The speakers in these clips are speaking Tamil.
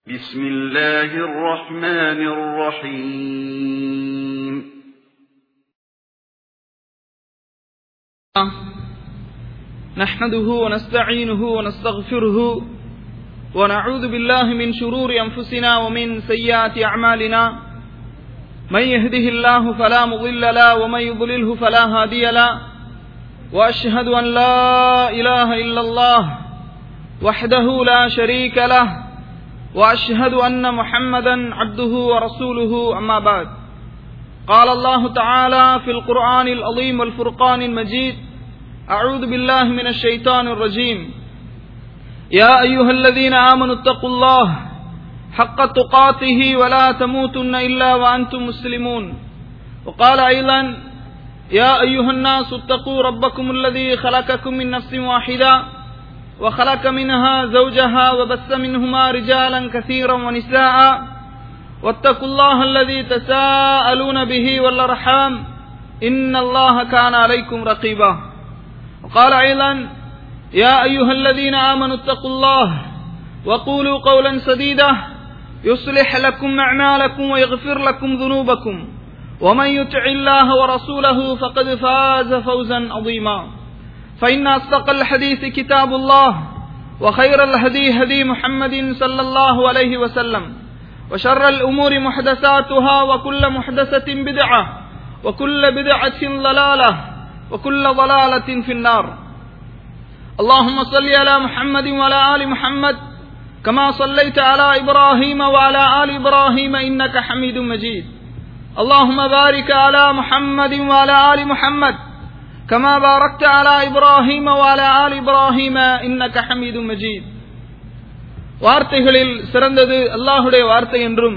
بسم الله الرحمن الرحيم نحمده ونستعينه ونستغفره ونعوذ بالله من شرور أنفسنا ومن سيئات أعمالنا من يهده الله فلا مضل له ومن يضلله فلا هادي له وأشهد أن لا إله إلا الله وحده لا شريك له وأشهد أن محمدا عبده ورسوله أما بعد قال الله تعالى في القرآن العظيم والفرقان المجيد أعوذ بالله من الشيطان الرجيم يا أيها الذين آمنوا اتقوا الله حق تقاته ولا تموتن إلا وأنتم مسلمون وقال أيضا يا أيها الناس اتقوا ربكم الذي خلقكم من نفس واحدة وخلق منها زوجها وبث منهما رجالا كثيرا ونساء واتقوا الله الذي تساءلون به والأرحام إن الله كان عليكم رقيبا وقال أيضا يا أيها الذين آمنوا اتقوا الله وقولوا قولا سديدا يصلح لكم أعمالكم ويغفر لكم ذنوبكم ومن يطع الله ورسوله فقد فاز فوزا عظيما فإن أصدق الحديث كتاب الله وخير الهدي هدي محمد صلى الله عليه وسلم وشر الأمور محدثاتها وكل محدثة بدعة وكل بدعة ضلالة وكل ضلالة في النار اللهم صل على محمد وعلى آل محمد كما صليت على إبراهيم وعلى آل إبراهيم إنك حميد مجيد اللهم بارك على محمد وعلى آل محمد كما باركت على إبراهيم وعلى آل إبراهيم إنك حميد مجيد வார்த்தைகளில் சிறந்தது அல்லாஹுடைய வார்த்தை என்றும்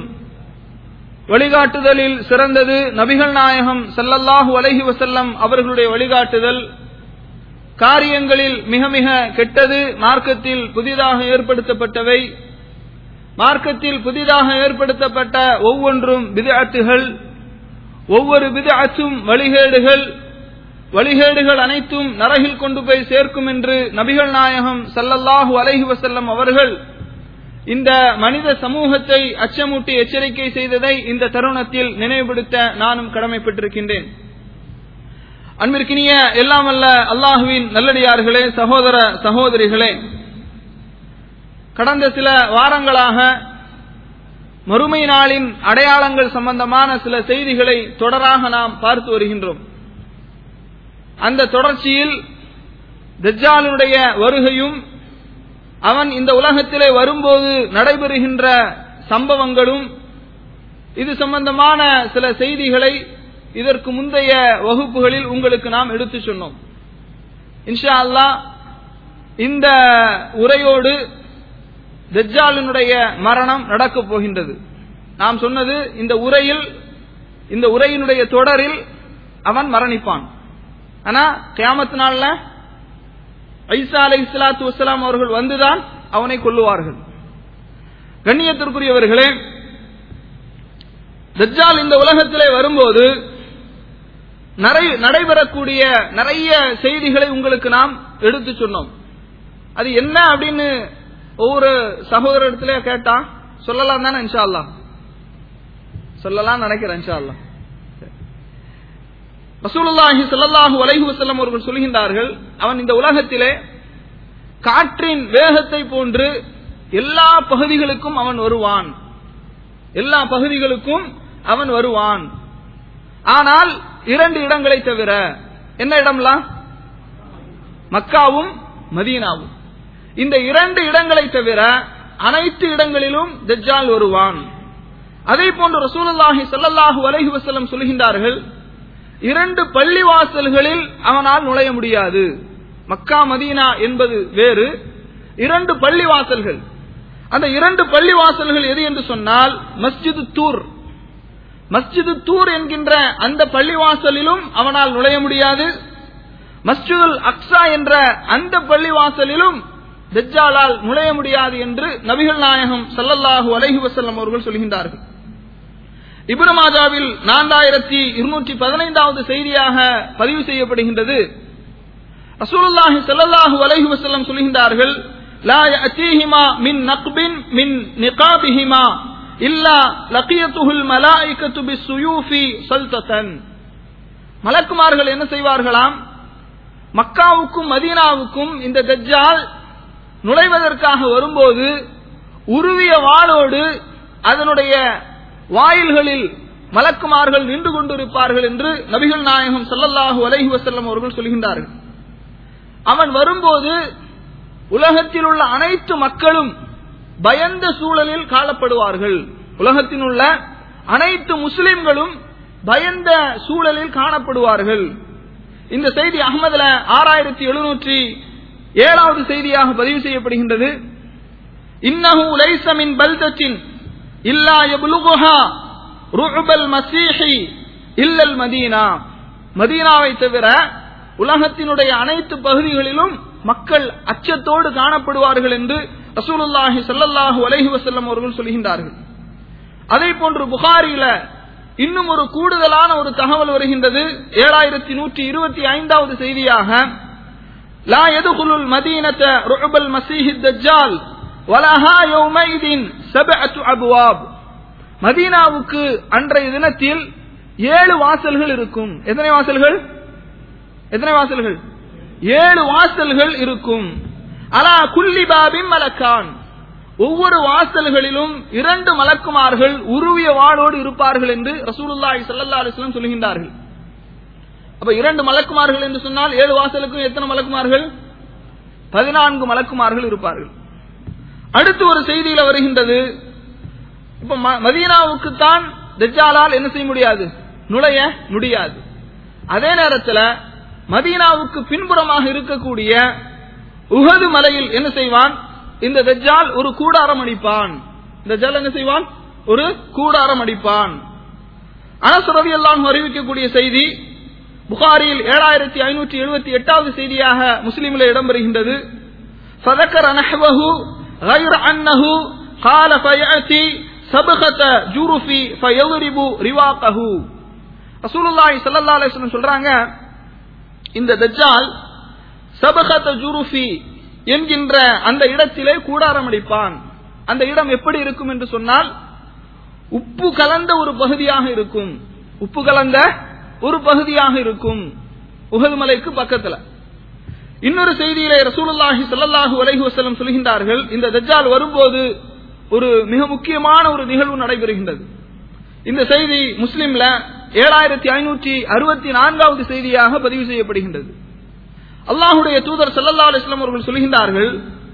வழிகாட்டுதலில் சிறந்தது நபிகள் நாயகம் சல்லல்லாஹு அலஹி வசல்லம் அவர்களுடைய வழிகாட்டுதல் காரியங்களில் மிக மிக கெட்டது மார்க்கத்தில் புதிதாக ஏற்படுத்தப்பட்டவை மார்க்கத்தில் புதிதாக ஏற்படுத்தப்பட்ட ஒவ்வொன்றும் விதஅத்துகள் ஒவ்வொரு விதஅத்தும் வழிகேடுகள் வழிகேடுகள் அனைத்தும் நரகில் கொண்டு போய் சேர்க்கும் என்று நபிகள் நாயகம் சல்லல்லாஹு அலைஹி வசல்லம் அவர்கள் இந்த மனித சமூகத்தை அச்சமூட்டி எச்சரிக்கை செய்ததை இந்த தருணத்தில் நினைவுபடுத்த நானும் கடமைப்பட்டிருக்கின்றேன் அன்பிற்கினிய எல்லாம் அல்ல அல்லாஹுவின் நல்லடியார்களே சகோதர சகோதரிகளே கடந்த சில வாரங்களாக மறுமை நாளின் அடையாளங்கள் சம்பந்தமான சில செய்திகளை தொடராக நாம் பார்த்து வருகின்றோம் அந்த தொடர்ச்சியில் தஜ்ஜாலுடைய வருகையும் அவன் இந்த உலகத்திலே வரும்போது நடைபெறுகின்ற சம்பவங்களும் இது சம்பந்தமான சில செய்திகளை இதற்கு முந்தைய வகுப்புகளில் உங்களுக்கு நாம் எடுத்து சொன்னோம் இன்ஷா அல்லா இந்த உரையோடு தஜ்ஜாலினுடைய மரணம் நடக்கப் போகின்றது நாம் சொன்னது இந்த உரையில் இந்த உரையினுடைய தொடரில் அவன் மரணிப்பான் ஆனா கியாமத்து நாள்ல ஐசா அலை இஸ்லாத்து வசலாம் அவர்கள் வந்துதான் அவனை கொல்லுவார்கள் கண்ணியத்திற்குரியவர்களே தஜ்ஜால் இந்த உலகத்திலே வரும்போது நடைபெறக்கூடிய நிறைய செய்திகளை உங்களுக்கு நாம் எடுத்து சொன்னோம் அது என்ன அப்படின்னு ஒவ்வொரு சகோதரத்திலே கேட்டா சொல்லலாம் தானே இன்ஷா அல்லா சொல்லலாம் நினைக்கிறேன் இன்ஷா அல்லா ரசூலுல்லாஹி ஸல்லல்லாஹு அலைஹி வஸல்லம் அவர்கள் சொல்கின்றார்கள் அவன் இந்த உலகத்திலே காற்றின் வேகத்தை போன்று எல்லா பகுதிகளுக்கும் அவன் வருவான் எல்லா பகுதிகளுக்கும் அவன் வருவான் ஆனால் இரண்டு இடங்களை தவிர என்ன இடம்லாம் மக்காவும் மதீனாவும் இந்த இரண்டு இடங்களை தவிர அனைத்து இடங்களிலும் தஜ்ஜால் வருவான் அதே போன்று ரசூலுல்லாஹி ஸல்லல்லாஹு அலைஹி வஸல்லம் சொல்கின்றார்கள் இரண்டு பள்ளிவாசல்களில் அவனால் நுழைய முடியாது மக்கா மதீனா என்பது வேறு இரண்டு பள்ளிவாசல்கள் அந்த இரண்டு பள்ளிவாசல்கள் எது என்று சொன்னால் மஸ்ஜிது தூர் மஸ்ஜிது தூர் என்கின்ற அந்த பள்ளிவாசலிலும் அவனால் நுழைய முடியாது மஸ்ஜிதுல் அக்ஸா என்ற அந்த பள்ளிவாசலிலும் தஜ்ஜாலால் நுழைய முடியாது என்று நபிகள் நாயகம் சல்லல்லாஹு அலைஹி வசல்லம் அவர்கள் சொல்கின்றார்கள் இப்ரமாஜாவில் நான்காயிரத்தி இருநூற்றி பதினைந்தாவது செய்தியாக பதிவு செய்யப்படுகின்றது ரசூலுல்லாஹி ஸல்லல்லாஹு அலைஹி வஸல்லம் சொல்கின்றார்கள் லா யஅதீஹிமா மின் நக்பின் மின் நிகாபிஹிமா இல்லா லகியத்துஹுல் மலாயிகத்து பிஸ்ஸுயூஃபி சல்ததன் மலக்குமார்கள் என்ன செய்வார்களாம் மக்காவுக்கும் மதீனாவுக்கும் இந்த தஜ்ஜால் நுழைவதற்காக வரும்போது உருவிய வாளோடு அதனுடைய வாயில்களில் மலக்குமார்கள் நின்று கொண்டிருப்பார்கள் என்று நபிகள் நாயகம் ஸல்லல்லாஹு அலைஹி வஸல்லம் அவர்கள் சொல்கின்றார்கள் அவன் வரும்போது உலகத்தில் உள்ள அனைத்து மக்களும் பயந்த சூழலில் காணப்படுவார்கள் உலகத்தில் உள்ள அனைத்து முஸ்லிம்களும் பயந்த சூழலில் காணப்படுவார்கள் இந்த செய்தி அகமதுல ஆறாயிரத்தி எழுநூற்றி ஏழாவது செய்தியாக பதிவு செய்யப்படுகின்றது இன்னஹு லைஸ மின் பல்தத்தின் இல்லா யப்லுகுஹா ருஅபல் மசீஹி இல்லல் மதீனா மதீனாவை தவிர உலகத்தினுடைய அனைத்து பகுதிகளிலும் மக்கள் அச்சத்தோடு காணப்படுவார்கள் என்று ரசூலுல்லாஹி ஸல்லல்லாஹு அலைஹி வஸல்லம் அவர்கள் சொல்கின்றார்கள் அதே போன்று புகாரியில இன்னும் ஒரு கூடுதலான ஒரு தகவல் வருகின்றது ஏழாயிரத்தி நூற்றி இருபத்தி ஐந்தாவது செய்தியாக லா எதுகுலுல் மதீனத ருபல் மசீஹி தஜ்ஜால் வலஹா யௌமைதின் சபஅத்து அபுவாப் மதீனாவுக்கு அன்றைய தினத்தில் ஏழு வாசல்கள் இருக்கும் எத்தனை வாசல்கள் எத்தனை வாசல்கள் ஏழு வாசல்கள் இருக்கும் அலா குல்லி பாபின் மலக்கான் ஒவ்வொரு வாசல்களிலும் இரண்டு மலக்குமார்கள் உருவிய வாளோடு இருப்பார்கள் என்று ரசூலுல்லாஹி ஸல்லல்லாஹு அலைஹி வஸல்லம் சொல்கின்றார்கள் அப்ப இரண்டு மலக்குமார்கள் என்று சொன்னால் ஏழு வாசலுக்கும் எத்தனை மலக்குமார்கள் பதினான்கு மலக்குமார்கள் இருப்பார்கள் அடுத்து ஒரு செய்தியில வருகின்றது இப்ப ம- மதீனாவுக்கு தான் தஜ்ஜாலால் என்ன செய்ய முடியாது நுழைய முடியாது அதே நேரத்துல மதீனாவுக்கு பின்புறமாக இருக்கக்கூடிய உஹது மலையில் என்ன செய்வான் இந்த தஜ்ஜால் ஒரு கூடாரம் அடிப்பான் இந்த தஜ்ஜால் என்ன செய்வான் ஒரு கூடாரம் அடிப்பான் அனஸ் ரலியல்லாஹு அறிவிக்கக்கூடிய செய்தி புகாரியில் ஏழாயிரத்தி ஐநூற்றி எழுபத்தி எட்டாவது செய்தியாக முஸ்லிமில் இடம்பெறுகின்றது فذكر نحوه غير أنه قال فيأتي سبخة جرف فيضرب رواقه ரசூலுல்லாஹி ஸல்லல்லாஹு அலைஹி வஸல்லம் சொல்றாங்க இந்த தஜ்ஜால் சபகத ஜுருஃபி என்கின்ற அந்த இடத்திலே கூடாரம் அடிப்பான் அந்த இடம் எப்படி இருக்கும் என்று சொன்னால் உப்பு கலந்த ஒரு பகுதியாக இருக்கும் உப்பு கலந்த ஒரு பகுதியாக இருக்கும் உகது மலைக்கு பக்கத்துல இன்னொரு செய்தியிலே ரசூலுல்லாஹி ஸல்லல்லாஹு அலைஹி வஸல்லம் சொல்கின்றார்கள் இந்த தஜ்ஜால் வரும்போது ஒரு மிக முக்கியமான ஒரு நிகழ்வு நடைபெறுகின்றது இந்த செய்தி முஸ்லிம்ல ஏழாயிரத்தி ஐநூற்றி அறுபத்தி நான்காவது செய்தியாக பதிவு செய்யப்படுகின்றது அல்லாஹுடைய தூதர் ஸல்லல்லாஹு அலைஹி வஸல்லம் அவர்கள் சொல்கின்றார்கள்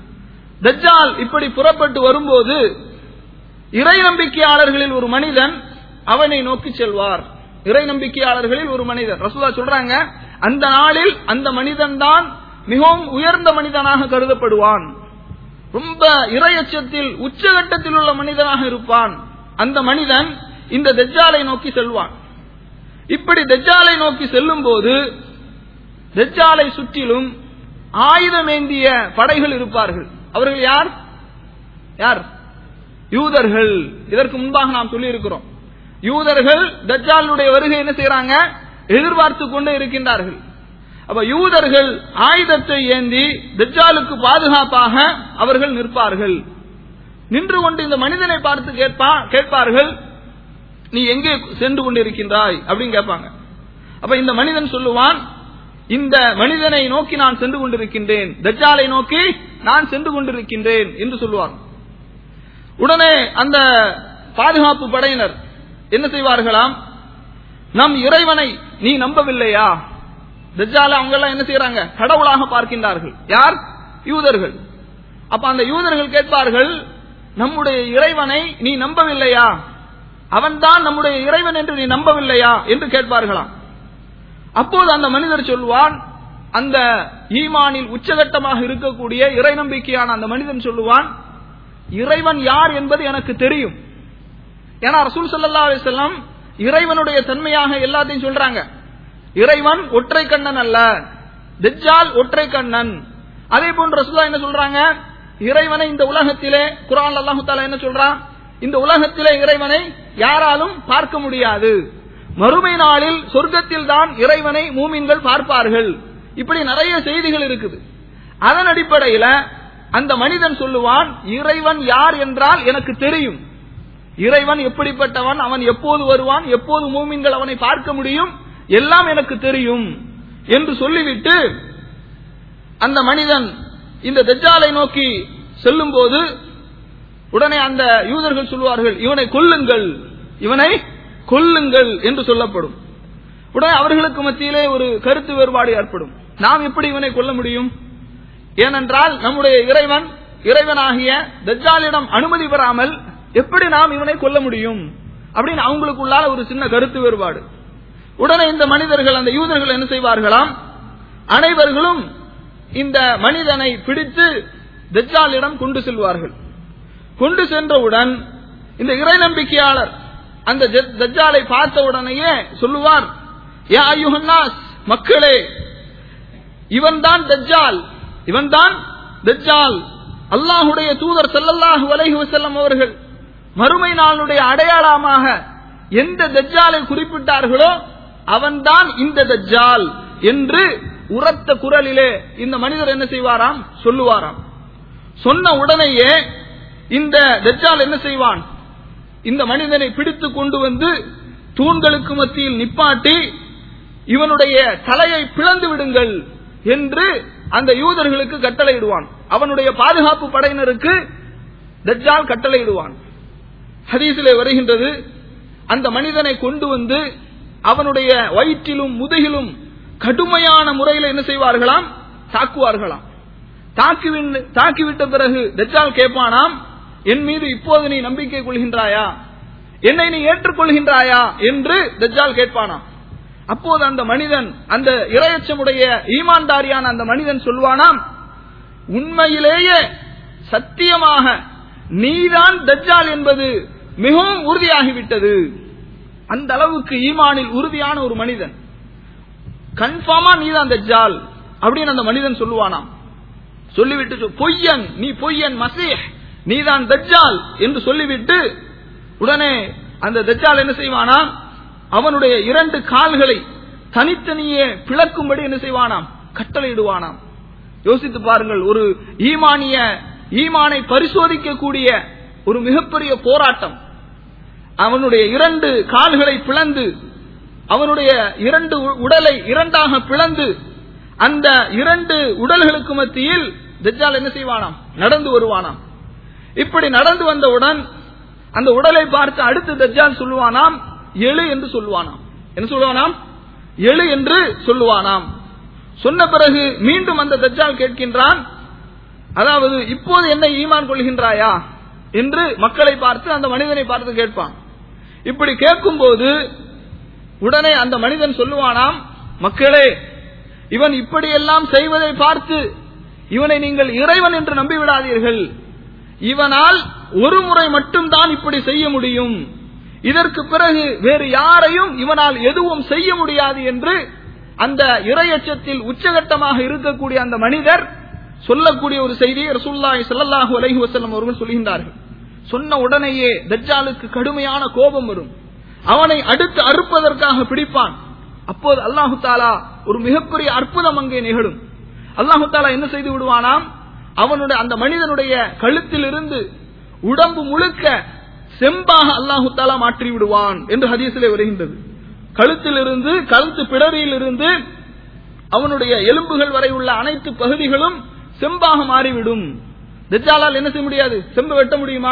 தஜ்ஜால் இப்படி புறப்பட்டு வரும்போது இறை நம்பிக்கையாளர்களில் ஒரு மனிதன் அவனை நோக்கி செல்வார் இறை நம்பிக்கையாளர்களில் ஒரு மனிதன் ரசூலா சொல்றாங்க அந்த நாளில் அந்த மனிதன் தான் மிகவும் உயர்ந்த மனிதனாக கருதப்படுவான் ரொம்ப இரையச்சத்தில் உச்சகட்டத்தில் உள்ள மனிதனாக இருப்பான் அந்த மனிதன் இந்த தஜ்ஜாலை நோக்கி செல்வான் இப்படி தஜ்ஜாலை நோக்கி செல்லும் போது தஜ்ஜாலை சுற்றிலும் ஆயுதமேந்திய படைகள் இருப்பார்கள் அவர்கள் யார் யார் யூதர்கள் இதற்கு முன்பாக நாம் சொல்லி இருக்கிறோம் யூதர்கள் தஜ்ஜாலுடைய வருகை என்ன செய்யறாங்க எதிர்பார்த்து கொண்டே இருக்கின்றார்கள் அப்ப யூதர்கள் ஆயுதத்தை ஏந்தி தஜ்ஜாலுக்கு பாதுகாப்பாக அவர்கள் நிற்பார்கள் நின்று கொண்டு இந்த மனிதனை பார்த்து கேட்பா கேட்பார்கள் நீ எங்கே சென்று கொண்டிருக்கின்றாய் அப்படின்னு கேட்பாங்க அப்ப இந்த மனிதன் சொல்லுவான் இந்த மனிதனை நோக்கி நான் சென்று கொண்டிருக்கின்றேன் தஜ்ஜாலை நோக்கி நான் சென்று கொண்டிருக்கின்றேன் என்று சொல்லுவார் உடனே அந்த பாதுகாப்பு படையினர் என்ன செய்வார்களாம் நம் இறைவனை நீ நம்பவில்லையா தஜ்ஜால அவங்க எல்லாம் என்ன செய்யறாங்க கடவுளாக பார்க்கின்றார்கள் யார் யூதர்கள் அப்ப அந்த யூதர்கள் கேட்பார்கள் நம்முடைய இறைவனை நீ நம்பவில்லையா அவன்தான் நம்முடைய இறைவன் என்று நீ நம்பவில்லையா என்று கேட்பார்களாம் அப்போது அந்த மனிதர் சொல்லுவான் அந்த ஈமானில் உச்சகட்டமாக இருக்கக்கூடிய இறை நம்பிக்கையான அந்த மனிதன் சொல்லுவான் இறைவன் யார் என்பது எனக்கு தெரியும் ஏன்னா ரசூல் சல்லா அலிசல்லாம் இறைவனுடைய தன்மையாக எல்லாத்தையும் சொல்றாங்க இறைவன் ஒற்றை கண்ணன் அல்ல தெஜ்ஜால் ஒற்றை கண்ணன் அதே போன்று ரசூல்லா என்ன சொல்றாங்க இறைவனை இந்த உலகத்திலே குரான் அல்லாஹு தாலா என்ன சொல்றான் இந்த உலகத்திலே இறைவனை யாராலும் பார்க்க முடியாது மறுமை நாளில் சொர்க்கத்தில் தான் இறைவனை மூமின்கள் பார்ப்பார்கள் இப்படி நிறைய செய்திகள் இருக்குது அதன் அடிப்படையில அந்த மனிதன் சொல்லுவான் இறைவன் யார் என்றால் எனக்கு தெரியும் இறைவன் எப்படிப்பட்டவன் அவன் எப்போது வருவான் எப்போது மூமின்கள் அவனை பார்க்க முடியும் எல்லாம் எனக்கு தெரியும் என்று சொல்லிவிட்டு அந்த மனிதன் இந்த தஜ்ஜாலை நோக்கி செல்லும் போது உடனே அந்த யூதர்கள் சொல்வார்கள் இவனை கொல்லுங்கள் இவனை கொல்லுங்கள் என்று சொல்லப்படும் உடனே அவர்களுக்கு மத்தியிலே ஒரு கருத்து வேறுபாடு ஏற்படும் நாம் எப்படி இவனை கொல்ல முடியும் ஏனென்றால் நம்முடைய இறைவன் இறைவனாகிய தஜ்ஜாலிடம் அனுமதி பெறாமல் எப்படி நாம் இவனை கொல்ல முடியும் அப்படின்னு அவங்களுக்குள்ளால ஒரு சின்ன கருத்து வேறுபாடு உடனே இந்த மனிதர்கள் அந்த யூதர்கள் என்ன செய்வார்களாம் அனைவர்களும் இந்த மனிதனை பிடித்து தஜ்ஜாலிடம் கொண்டு செல்வார்கள் கொண்டு சென்றவுடன் இந்த இறை நம்பிக்கையாளர் அந்த ஜ- தஜ்ஜாலை பார்த்த உடனேயே சொல்லுவார் யா அய்யுஹன்னாஸ் மக்களே இவன்தான் தஜ்ஜால் இவன்தான் தஜ்ஜால் அல்லாஹுடைய தூதர் ஸல்லல்லாஹு அலைஹி வஸல்லம் அவர்கள் மறுமை நாளுடைய அடையாளமாக எந்த தஜ்ஜாலை குறிப்பிட்டார்களோ அவன்தான் இந்த தஜ்ஜால் என்று உரத்த குரலிலே இந்த மனிதர் என்ன செய்வாராம் சொல்லுவாராம் சொன்ன உடனேயே இந்த தஜ்ஜால் என்ன செய்வான் இந்த மனிதனை பிடித்து கொண்டு வந்து தூண்களுக்கு மத்தியில் நிப்பாட்டி இவனுடைய தலையை பிளந்து விடுங்கள் என்று அந்த யூதர்களுக்கு கட்டளையிடுவான் அவனுடைய பாதுகாப்பு படையினருக்கு தஜ்ஜால் கட்டளையிடுவான் ஹதீஸிலே வருகின்றது அந்த மனிதனை கொண்டு வந்து அவனுடைய வயிற்றிலும் முதுகிலும் கடுமையான முறையில் என்ன செய்வார்களாம் தாக்குவார்களாம் தாக்கிவின்- தாக்கிவிட்ட பிறகு தஜ்ஜால் கேட்பானாம் என் மீது இப்போது நீ நம்பிக்கை கொள்கின்றாயா என்னை நீ ஏற்றுக்கொள்கின்றாயா என்று தஜ்ஜால் கேட்பானாம் அப்போது அந்த மனிதன் அந்த இரையச்சமுடைய ஈமான்தாரியான அந்த மனிதன் சொல்வானாம் உண்மையிலேயே சத்தியமாக நீதான் தஜ்ஜால் என்பது மிகவும் உறுதியாகிவிட்டது அந்த அளவுக்கு ஈமானில் உறுதியான ஒரு மனிதன் கன்ஃபார்மா நீதான் தஜ்ஜால் அப்படின்னு அந்த மனிதன் சொல்லுவானாம் சொல்லிவிட்டு சொல், பொய்யன் நீ பொய்யன் மசீஹ் நீதான் தஜ்ஜால் என்று சொல்லிவிட்டு உடனே அந்த தஜ்ஜால் என்ன செய்வானாம் அவனுடைய இரண்டு கால்களை தனித்தனியே பிளக்கும்படி என்ன செய்வானாம் கட்டளையிடுவானாம் யோசித்து பாருங்கள் ஒரு ஈமானிய ஈமானை பரிசோதிக்கக்கூடிய ஒரு மிகப்பெரிய போராட்டம் அவனுடைய இரண்டு கால்களை பிளந்து அவனுடைய இரண்டு உ- உடலை இரண்டாக பிளந்து அந்த இரண்டு உடல்களுக்கு மத்தியில் தஜ்ஜால் என்ன செய்வானாம் நடந்து வருவானாம் இப்படி நடந்து வந்தவுடன் அந்த உடலை பார்த்து அடுத்து தஜ்ஜால் சொல்லுவானாம் எழு என்று சொல்லுவானாம் என்ன சொல்லுவானாம் எழு என்று சொல்லுவானாம் சொன்ன பிறகு மீண்டும் அந்த தஜ்ஜால் கேட்கின்றான் அதாவது இப்போது என்னை ஈமான் கொள்கின்றாயா என்று மக்களை பார்த்து அந்த மனிதனை பார்த்து கேட்பான் இப்படி கேட்கும்போது உடனே அந்த மனிதன் சொல்லுவானாம் மக்களே இவன் இப்படியெல்லாம் செய்வதை பார்த்து இவனை நீங்கள் இறைவன் என்று நம்பிவிடாதீர்கள் இவனால் ஒரு முறை மட்டும்தான் இப்படி செய்ய முடியும் இதற்கு பிறகு வேறு யாரையும் இவனால் எதுவும் செய்ய முடியாது என்று அந்த இரையச்சத்தில் உச்சகட்டமாக இருக்கக்கூடிய அந்த மனிதர் சொல்லக்கூடிய ஒரு செய்தியை ரசூலுல்லாஹி ஸல்லல்லாஹு அலைஹி வஸல்லம் அவர்கள் சொல்கின்றார்கள் சொன்ன உடனேயே தஜ்ஜாலுக்கு கடுமையான கோபம் வரும் அவனை அடுத்து அறுப்பதற்காக பிடிப்பான் அப்போது அல்லாஹு தாலா ஒரு மிகப்பெரிய அற்புதம் அங்கே நிகழும் அல்லாஹு தாலா என்ன செய்து விடுவானாம் அவனுடைய அந்த மனிதனுடைய கழுத்தில் இருந்து உடம்பு முழுக்க செம்பாக அல்லாஹு தாலா மாற்றி விடுவான் என்று ஹதீஸிலே வருகின்றது கழுத்தில் இருந்து கழுத்து பிடரியில் இருந்து அவனுடைய எலும்புகள் வரை உள்ள அனைத்து பகுதிகளும் செம்பாக மாறிவிடும் தஜ்ஜாலால் என்ன செய்ய முடியாது செம்பு வெட்ட முடியுமா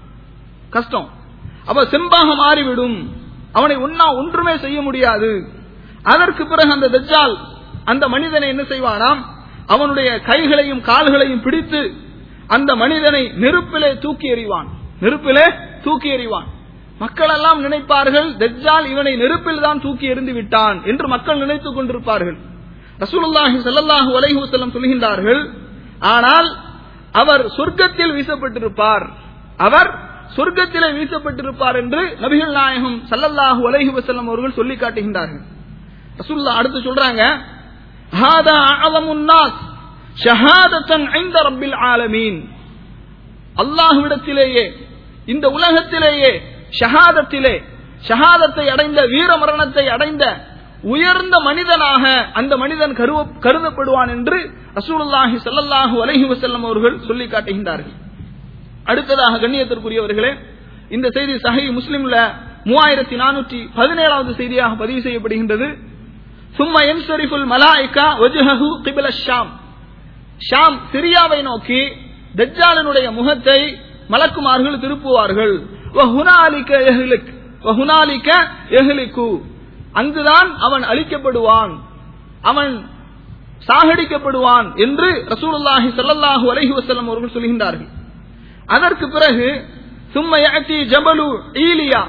கஷ்டம் அவ செம்பாக மாறிவிடும் அவனை ஒன்னா ஒன்றுமே செய்ய முடியாது அதற்கு பிறகு அந்த தஜ்ஜால் அந்த மனிதனை என்ன செய்வானாம் அவனுடைய கைகளையும் கால்களையும் பிடித்து அந்த மனிதனை நெருப்பிலே தூக்கி எறிவான் நெருப்பிலே தூக்கி எறிவான் மக்கள் எல்லாம் நினைப்பார்கள் தஜ்ஜால் இவனை நெருப்பில் தான் தூக்கி எறிந்து விட்டான் என்று மக்கள் நினைத்துக் கொண்டிருப்பார்கள் ரசூலுல்லாஹி ஸல்லல்லாஹு அலைஹி வஸல்லம் சொல்கின்றார்கள் ஆனால் அவர் சொர்க்கத்தில் வீசப்பட்டிருப்பார் அவர் சொர்க்கத்திலே வீசப்பட்டிருப்பார் என்று நபிகள் நாயகம் ஸல்லல்லாஹு அலைஹி வஸல்லம் அவர்கள் சொல்லி காட்டுகின்றார்கள் ரசூலுல்லாஹ் அடுத்து சொல்றாங்க ஹாதா அஅலமுன் நாஸ் ஷஹாதத்தன் ஐந்த ரப்பில் ஆலமீன் அல்லாஹ்விடத்திலேயே இந்த உலகத்திலேயே ஷஹாதத்திலே ஷஹாதத்தை அடைந்த வீர மரணத்தை அடைந்த உயர்ந்த மனிதனாக அந்த மனிதன் கருவ- கருதப்படுவான் என்று ரசூலுல்லாஹி ஸல்லல்லாஹு அலைஹி வஸல்லம் அவர்கள் சொல்லி காட்டுகின்றார்கள் அடுத்ததாக கண்ணியத்திற்குரியவர்களே இந்த செய்தி சஹி முஸ்லிம்ல மூவாயிரத்தி நானூற்றி பதினேழாவது செய்தியாக பதிவு செய்யப்படுகின்றது சும்மா என்சரிஃபுல் மலாய்கா வஜ்ஹஹு கிபில ஷாம் ஷாம் சிரியாவை நோக்கி தஜ்ஜாலனுடைய முகத்தை மலக்குமார்கள் திருப்புவார்கள் வஹுனாலிக யஹ்லிக் வஹுனாலிக யஹ்லிகு அங்குதான் அவன் அழிக்கப்படுவான் அவன் சாகடிக்கப்படுவான் என்று ரசூலுல்லாஹி ஸல்லல்லாஹு அலைஹி வஸல்லம் அவர்கள் சொல்கின்றார்கள் அதற்கு பிறகு சும்ம யஅதி ஜபலு ஈலியா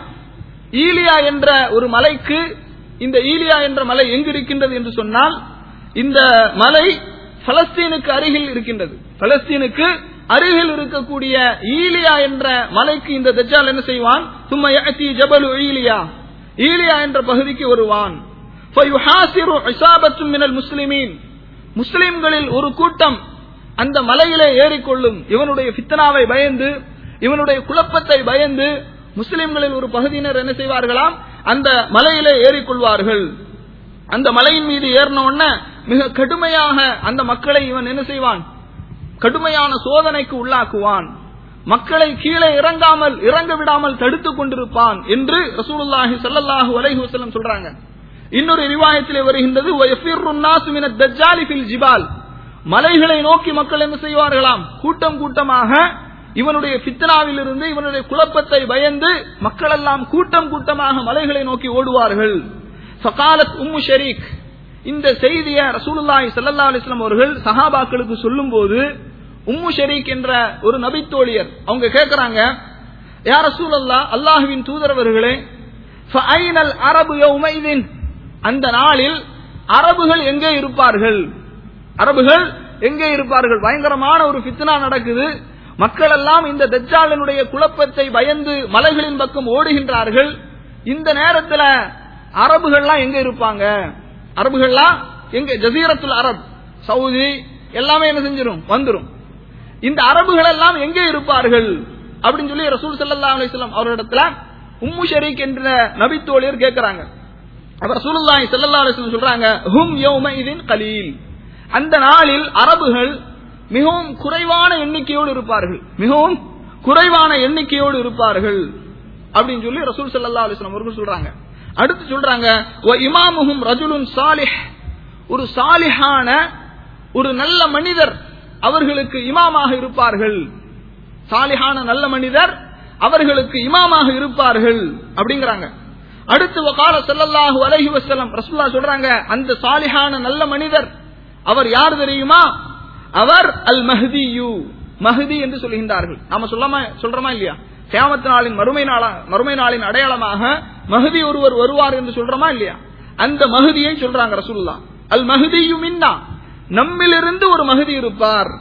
ஈலியா என்ற ஒரு மலைக்கு இந்த ஈலியா என்ற மலை எங்கு இருக்கின்றது என்று சொன்னால் இந்த மலை பலஸ்தீனுக்கு அருகில் இருக்கின்றது பலஸ்தீனுக்கு அருகில் இருக்கக்கூடிய ஈலியா என்ற மலைக்கு இந்த தஜ்ஜால் என்ன செய்வான் சும்ம யஅதி ஜபலு ஈலியா ஈலியா என்ற பகுதிக்கு வருவான் ஃபயுஹாசிரு இஸாபத்தும் மினல் முஸ்லிமீன் முஸ்லிம்களில் ஒரு கூட்டம் அந்த மலையிலே ஏறிக்கொள்ளும் இவனுடைய ஃபித்னாவை பயந்து இவனுடைய குழப்பத்தை பயந்து முஸ்லிம்களில் ஒரு பகுதியினர் என்ன செய்வார்களாம் அந்த மலையிலே ஏறிக்கொள்வார்கள் அந்த மலையின் மீது ஏறின உடனே மிக கடுமையாக அந்த மக்களை இவன் என்ன செய்வான் கடுமையான சோதனைக்கு உள்ளாக்குவான் மக்களை கீழே இறங்காமல் இறங்க விடாமல் தடுத்துக் கொண்டிருப்பான் என்று ரசூலுல்லாஹி ஸல்லல்லாஹு அலைஹி வஸல்லம் சொல்றாங்க இன்னொரு ரிவாயத்திலே வருகின்றது வயஃபிர்ரு النَّاسُ مِنَ الدَّجَّالِ فِي الْجِبَالِ மலைகளை நோக்கி மக்கள் என்ன செய்வார்களாம் கூட்டம் கூட்டமாக இவனுடைய ஃபித்னாவிலிருந்து இவனுடைய குழப்பத்தை பயந்து மக்கள் எல்லாம் கூட்டம் கூட்டமாக மலைகளை நோக்கி ஓடுவார்கள் ஃபகாலத் உம்மு ஷரீக் இந்த செய்தியை ரசூலுல்லாஹி ஸல்லல்லாஹு அலைஹி வஸல்லம் அவர்கள் சஹாபாக்களுக்கு சொல்லும்போது உம்மு ஷரீக் என்ற ஒரு நபித்தோழியர் அவங்க கேக்குறாங்க யா ரசூலல்லாஹ் அல்லாஹ்வின் தூதரவர்களே ஃபஐனல் அரபு யௌமைதின் அந்த நாளில் அரபுகள் எங்கே இருப்பார்கள் அரபுகள் எங்கே இருப்பார்கள் பயங்கரமான ஒரு ஃபித்னா நடக்குது மக்கள் எல்லாம் இந்த தஜ்ஜாலினுடைய குழப்பத்தை பயந்து மலைகளின் பக்கம் ஓடுகின்றார்கள் இந்த நேரத்துல அரபுகள்லாம் எங்க இருப்பாங்க அரபுகள்லாம் எங்க ஜசீரத்துல் அரப் சவுதி எல்லாமே என்ன செஞ்சிரும் வந்துரும் இந்த அரபுகள் எல்லாம் எங்கே இருப்பார்கள் அப்படின்னு சொல்லி ரசூல் ஸல்லல்லாஹு அலைஹி வஸல்லம் அவரிடத்துல உம்மு ஷரீக் என்ற நபித்தோழியர் கேட்கறாங்க அப்ப ரசூலுல்லாஹி ஸல்லல்லாஹு அலைஹி வஸல்லம் சொல்றாங்க ஹும் யௌமைதின் கலீல் அந்த நாளில் அரபுகள் மிகவும் குறைவான எண்ணிக்கையோடு இருப்பார்கள் மிகவும் குறைவான எண்ணிக்கையோடு இருப்பார்கள் அப்படின்னு சொல்லி ரசூல் ஸல்லல்லாஹு அலைஹி வஸல்லம் அவர்கள் சொல்றாங்க அடுத்து சொல்றாங்க வ இமாமுஹும் ரஜுலுன் சாலிஹ் ஒரு சாலிஹான ஒரு நல்ல மனிதர் அவர்களுக்கு இமாமாக இருப்பார்கள் சாலிஹான நல்ல மனிதர் அவர்களுக்கு இமாமாக இருப்பார்கள் அப்படிங்கிறாங்க அடுத்து வகால ஸல்லல்லாஹு அலைஹி வஸல்லம் ரசூலுல்லாஹ் சொல்றாங்க அந்த சாலிஹான நல்ல மனிதர் அவர் யார் தெரியுமா அவர் அல் மஹ்தியு மஹ்தி என்று சொல்கின்றார்கள் நாம சொல்லாம சொல்றோமா இல்லையா கியாமத் நாளின் மறுமை நாளா மறுமை நாளின் அடையாளமாக மஹதி ஒருவர் வருவார் என்று சொல்றோமா இல்லையா அந்த மஹதியை சொல்றாங்க ரசூலுல்லாஹ் அல் மஹ்தியு மின்னா நம்மிலிருந்து ஒரு மஹதி இருப்பார்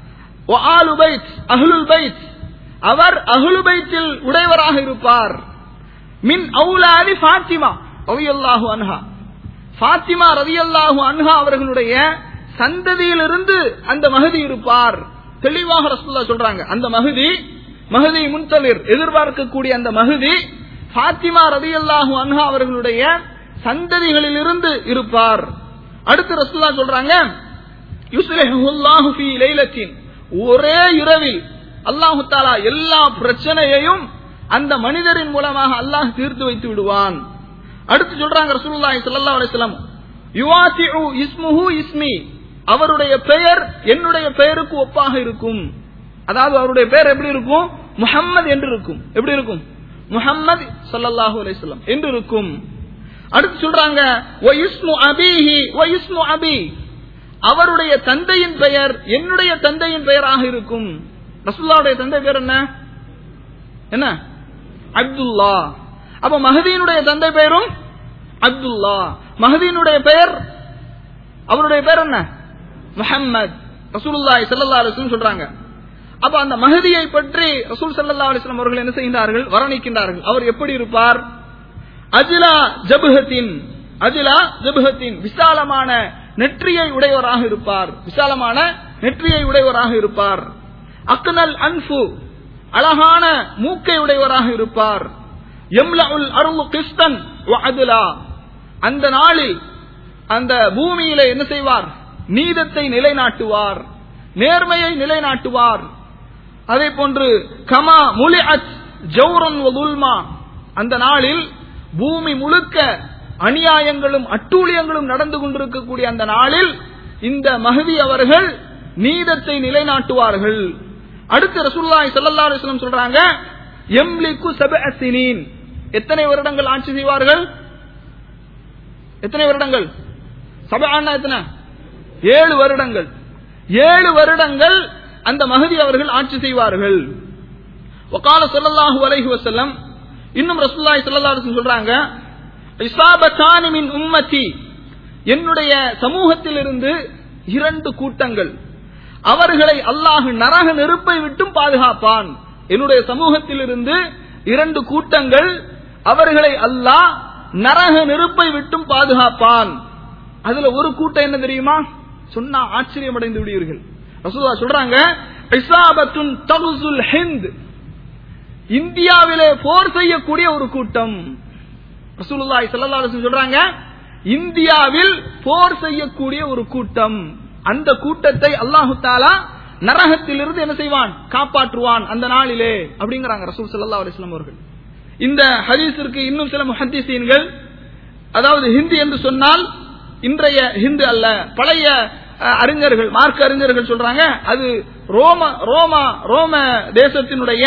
வஆலு பைத் அஹ்லுல் பைத் அவர் அஹ்லு பைத்தில் உடையவராக இருப்பார் மின் அவுலாதி ஃபாத்திமா ரலியல்லாஹு அன்ஹா ஃபாத்திமா ரலியல்லாஹு அன்ஹா அவர்களுடைய சந்ததியிலிருந்து அந்த மஹதி இருப்பார் தெளிவாக ரசூலுல்லாஹ் சொல்றாங்க அந்த மஹதி மஹதி முன்தலிர் எதிர்பார்க்கக்கூடிய அந்த மஹதி ஃபாத்திமா ரலியல்லாஹு அன்ஹா அவர்களுடைய சந்ததிகளிலிருந்து இருப்பார் அடுத்து ரசூலுல்லாஹ் சொல்றாங்க யுஸ்லிஹுல்லாஹு ஃபீ லைலத்தின் ஒரே இரவில் அல்லாஹு தாலா எல்லா பிரச்சனையையும் அந்த மனிதரின் மூலமாக அல்லாஹ் தீர்த்து வைத்து விடுவான் அடுத்து சொல்றாங்க ரசூலுல்லாஹி ஸல்லல்லாஹு அலைஹி வஸல்லம் யுவாசிஉ இஸ்முஹு இஸ்மி அவருடைய பெயர் என்னுடைய பெயருக்கு ஒப்பாக இருக்கும் அதாவது அவருடைய பெயர் எப்படி இருக்கும் முஹம்மது என்று இருக்கும் எப்படி இருக்கும் முஹம்மது ஸல்லல்லாஹு அலைஹி வஸல்லம் என்று இருக்கும் அடுத்து சொல்றாங்க வ இஸ்மு அபீஹி வ இஸ்மு அபி அவருடைய தந்தையின் பெயர் என்னுடைய தந்தையின் பெயராக இருக்கும் ரசூல்லாவுடைய தந்தை பேர் என்ன என்ன அப்துல்லா அப்ப மஹதியினுடைய தந்தை பெயரும் அப்துல்லா மஹதியினுடைய பெயர் அவருடைய பேர் என்ன முஹம்மத் ரசூலுல்லாஹி ஸல்லல்லாஹு அலைஹி வஸல்லம் சொல்றாங்க அப்ப அந்த மஹதியை பற்றி ரசூல் ஸல்லல்லாஹு அலைஹி வஸல்லம் அவர்கள் என்ன செய்கின்றார்கள் வர்ணிக்கின்றார்கள் அவர் எப்படி இருப்பார் அஜிலா ஜபுஹத்தின் அஜிலா ஜபுஹத்தின் விசாலமான நெற்றியை உடையவராக இருப்பார் விசாலமான நெற்றியை உடையவராக இருப்பார் அக்னல் அன்ஃபு அழகான மூக்கை உடையவராக இருப்பார் எம்லஉல் அருள் கிறிஸ்தன் வ அத்லா அந்த நாளில் அந்த பூமியிலே என்ன செய்வார் நீதத்தை நிலைநாட்டுவார் நேர்மையை நிலைநாட்டுவார் அதே போன்று கமா முலிஅத் ஜௌரன் வதுல்மா அந்த நாளில் பூமி முழுக்க அநியாயங்களும் அட்டூழியங்களும் நடந்து கொண்டிருக்கக்கூடிய அந்த நாளில் இந்த மஹதி அவர்கள் நீதத்தை நிலைநாட்டுவார்கள் அடுத்து ரசூலுல்லாஹி ஸல்லல்லாஹு அலைஹி வஸல்லம் சொல்றாங்க எம்லிக்கு சபஅ சினீன் எத்தனை வருடங்கள் ஆட்சி செய்வார்கள் எத்தனை வருடங்கள் சபஅன்னா எத்தனை ஏழு வருடங்கள் ஏழு வருடங்கள் அந்த மஹதி அவர்கள் ஆட்சி செய்வார்கள் வகால ஸல்லல்லாஹு அலைஹி வஸல்லம் இன்னும் ரசூலுல்லாஹி ஸல்லல்லாஹு அலைஹி வஸல்லம் சொல்றாங்க இசாபத்தானி மின் உம்மத்தி என்னுடைய சமூகத்திலிருந்து இரண்டு கூட்டங்கள் அவர்களை அல்லாஹ் நரக நெருப்பை விட்டும் பாதுகாப்பான் என்னுடைய சமூகத்திலிருந்து இரண்டு கூட்டங்கள் அவர்களை அல்லாஹ் நரக நெருப்பை விட்டும் பாதுகாப்பான் அதுல ஒரு கூட்டம் என்ன தெரியுமா சொன்னா ஆச்சரியம் அடைந்து விடுவீர்கள் ரசூலா சொல்றாங்க இசாபத்துன் தகுசுல் ஹிந்த் இந்தியாவிலே போர் செய்யக்கூடிய ஒரு கூட்டம் ரசூலுல்லாஹி ஸல்லல்லாஹு அலைஹி வஸல்லம் சொல்றாங்க இந்தியாவில் போர் செய்யக்கூடிய ஒரு கூட்டம் அந்த கூட்டத்தை அல்லாஹு தாலா நரகத்திலிருந்து என்ன செய்வான் காப்பாற்றுவான் அந்த நாளிலே அப்படிங்கிறாங்க ரசூல் ஸல்லல்லாஹு அலைஹி வஸல்லம் அவர்கள் இந்த ஹதீஸிற்கு இன்னும் சில முஹத்திசீன்கள் அதாவது ஹிந்தி என்று சொன்னால் இன்றைய ஹிந்து அல்ல பழைய அஹ், அறிஞர்கள் மார்க்க அறிஞர்கள் சொல்றாங்க அது ரோம ரோமா ரோம தேசத்தினுடைய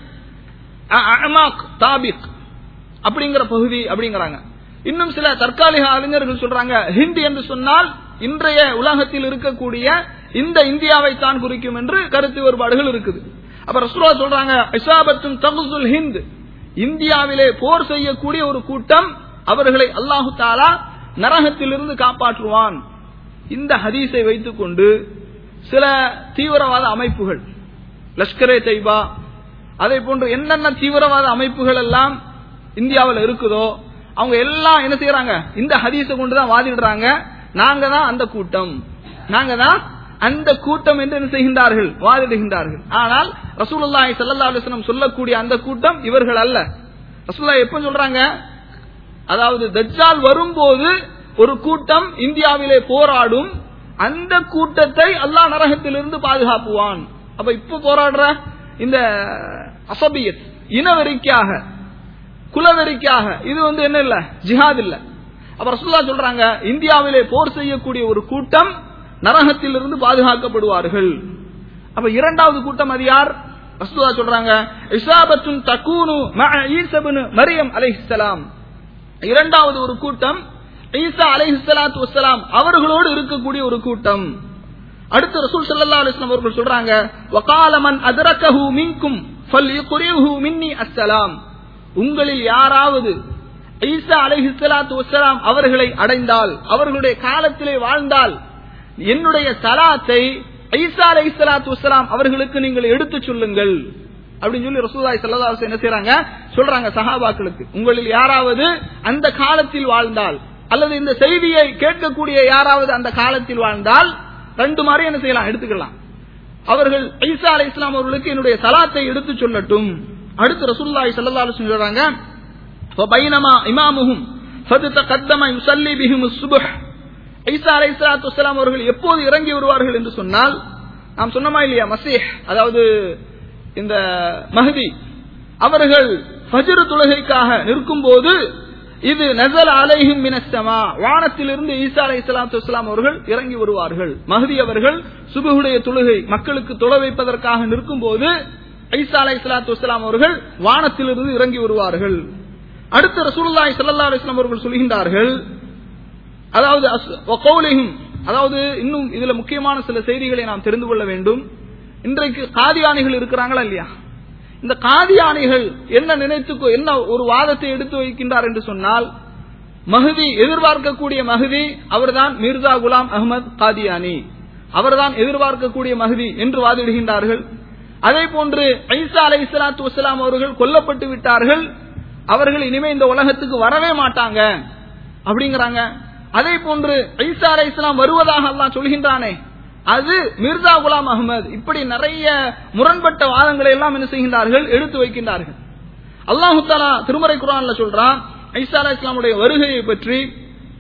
அ- அமாக் தாபிக் அப்படிங்கிற பகுதி அப்படிங்கிறாங்க இன்னும் சில தற்காலிக அறிஞர்கள் சொல்றாங்க ஹிந்தி என்று சொன்னால் இன்றைய உலகத்தில் இருக்கக்கூடிய இந்த இந்தியாவை தான் குறிக்கும் என்று கருத்து வேறுபாடுகள் இருக்குது அப்ப ரசூலா சொல்றாங்க இசாபத்தும் தகுசுல் ஹிந்த் இந்தியாவிலே போர் செய்யக்கூடிய ஒரு கூட்டம் அவர்களை அல்லாஹு தாலா நரகத்திலிருந்து காப்பாற்றுவான் இந்த ஹதீஸை வைத்துக்கொண்டு சில தீவிரவாத அமைப்புகள் லஷ்கரே தைபா அதே போன்று என்னென்ன தீவிரவாத அமைப்புகள் எல்லாம் இந்தியாவில் இருக்குதோ அவங்க எல்லாம் என்ன செய்யறாங்க இந்த ஹதீஸை கொண்டு தான் வாதிடுறாங்க நாங்க தான் அந்த கூட்டம் நாங்க தான் அந்த கூட்டம் என்று என்ன செய்கின்றார்கள் வாதிடுகின்றார்கள் ஆனால் ரசூலுல்லாஹி ஸல்லல்லாஹு அலைஹி வஸல்லம் சொல்லக்கூடிய அந்த கூட்டம் இவர்கள் அல்ல ரசூலுல்லாஹி எப்ப சொல்றாங்க அதாவது தஜ்ஜால் வரும்போது ஒரு கூட்டம் இந்தியாவிலே போராடும் அந்த கூட்டத்தை அல்லாஹ் நரகத்திலிருந்து பாதுகாப்புவான் அப்ப இப்ப போராடுற இந்த அசபியத் இனவெறிக்காக குலவெறிக்காக இது வந்து என்ன இல்ல ஜிஹாத் இல்ல அப்ப ரசூல்லா சொல்றாங்க இந்தியாவிலே போர் செய்யக்கூடிய ஒரு கூட்டம் நரகத்திலிருந்து பாதுகாக்கப்படுவார்கள் அப்ப இரண்டாவது கூட்டம் அது யார் ரசூல்லா சொல்றாங்க இசாபத்துன் தக்கூனு மஅ ஈசபின் மரியம் அலைஹிஸ்ஸலாம் இரண்டாவது ஒரு கூட்டம் ஈசா அலைஹிஸ்ஸலாத்து வஸ்ஸலாம் அவர்களோடு இருக்கக்கூடிய ஒரு கூட்டம் அடுத்து ரசூல் ஸல்லல்லாஹு அலைஹி வஸல்லம் அவர்கள் சொல்றாங்க வகால மன் அத்ரகஹு மின்கும் ஃபல்யுக்ரிஹு மின்னி அஸ்ஸலாம் உங்களில் யாராவது ஈசா அலைஹிஸ்ஸலாத்து வஸ்ஸலாம் அவர்களை அடைந்தால் அவர்களுடைய காலத்திலே வாழ்ந்தால் என்னுடைய சலாத்தை ஈசா அலைஹிஸ்ஸலாத்து வஸ்ஸலாம் அவர்களுக்கு நீங்கள் எடுத்துச் சொல்லுங்கள் அப்படின்னு சொல்லி ரசூலுல்லாஹி ஸல்லல்லாஹு அலைஹி வஸல்லம் என்ன செய்றாங்க சொல்றாங்க சஹாபாக்களுக்கு உங்களில் யாராவது அந்த காலத்தில் வாழ்ந்தால் அல்லது இந்த செய்தியை கேட்கக்கூடிய யாராவது அந்த காலத்தில் வாழ்ந்தால் ரெண்டு மாதிரி என்ன செய்யலாம் எடுத்துக்கலாம் அவர்கள் ஈசா அலை இஸ்லாம் அவர்களுக்கு என்னுடைய சலாத்தை எடுத்து சொல்லட்டும் அடுத்து ரசூலுல்லாஹி ஸல்லல்லாஹு அலைஹி வஸல்லம் சொல்றாங்க ஃபபைனமா இமாமுஹும் ஃபததகத்தம யுஸல்லி பிஹிம் الصبح ஈசா அலைஹிஸ்ஸலாத்து வஸ்ஸலாம் அவர்கள் எப்போது இறங்கி வருவார்கள் என்று சொன்னால் நாம் சொன்னமா இல்லையா மசீஹ் அதாவது இந்த மஹதி அவர்கள் ஃபஜ்ர் தொழுகைக்காக நிற்கும் போது இது நசல் அலைஹிம் மினஸ்ஸமா வானத்திலிருந்து ஈசா அலைஹிஸ்ஸலாத்து வஸ்ஸலாம் அவர்கள் இறங்கி வருவார்கள் மஹதி அவர்கள் சுபஹுடைய தொழுகை மக்களுக்கு தொழ வைப்பதற்காக நிற்கும் போது ஈசா அலைஹிஸ்ஸலாத்து வஸ்ஸலாம் அவர்கள் வானத்திலிருந்து இறங்கி வருவார்கள் அடுத்து ரசூலுல்லாஹி ஸல்லல்லாஹு அலைஹி வஸல்லம் அவர்கள் சொல்கின்றார்கள் அதாவது அஸ்- வகௌலிஹிம் அதாவது இன்னும் இதுல முக்கியமான சில செய்திகளை நாம் தெரிந்து கொள்ள வேண்டும் இன்றைக்கு காதியானிகள் இருக்கிறாங்களா இல்லையா இந்த காதியானிகள் என்ன நினைத்து என்ன ஒரு வாதத்தை எடுத்து வைக்கின்றார் என்று சொன்னால் மஹதி எதிர்பார்க்கக்கூடிய மஹதி அவர்தான் மிர்சா குலாம் அகமது காதியானி அவர்தான் எதிர்பார்க்கக்கூடிய மஹதி என்று வாதிடுகின்றார்கள் அதே போன்று ஐசா அலை இஸ்லாத்து வசலாம் அவர்கள் கொல்லப்பட்டு விட்டார்கள் அவர்கள் இனிமே இந்த உலகத்துக்கு வரவே மாட்டாங்க அப்படிங்கிறாங்க அதே போன்று ஐசா அலை இஸ்லாம் வருவதாக அல்லாஹ் சொல்கின்றானே அது மிர்சா குலாம் அகமது இப்படி நிறைய முரண்பட்ட வாதங்களை எல்லாம் என்ன செய்கின்றார்கள் எடுத்து வைக்கின்றார்கள் அல்லாஹு தாலா திருமறை குரான்ல சொல்றான் ஐசா அலை இஸ்லாமுடைய வருகையை பற்றி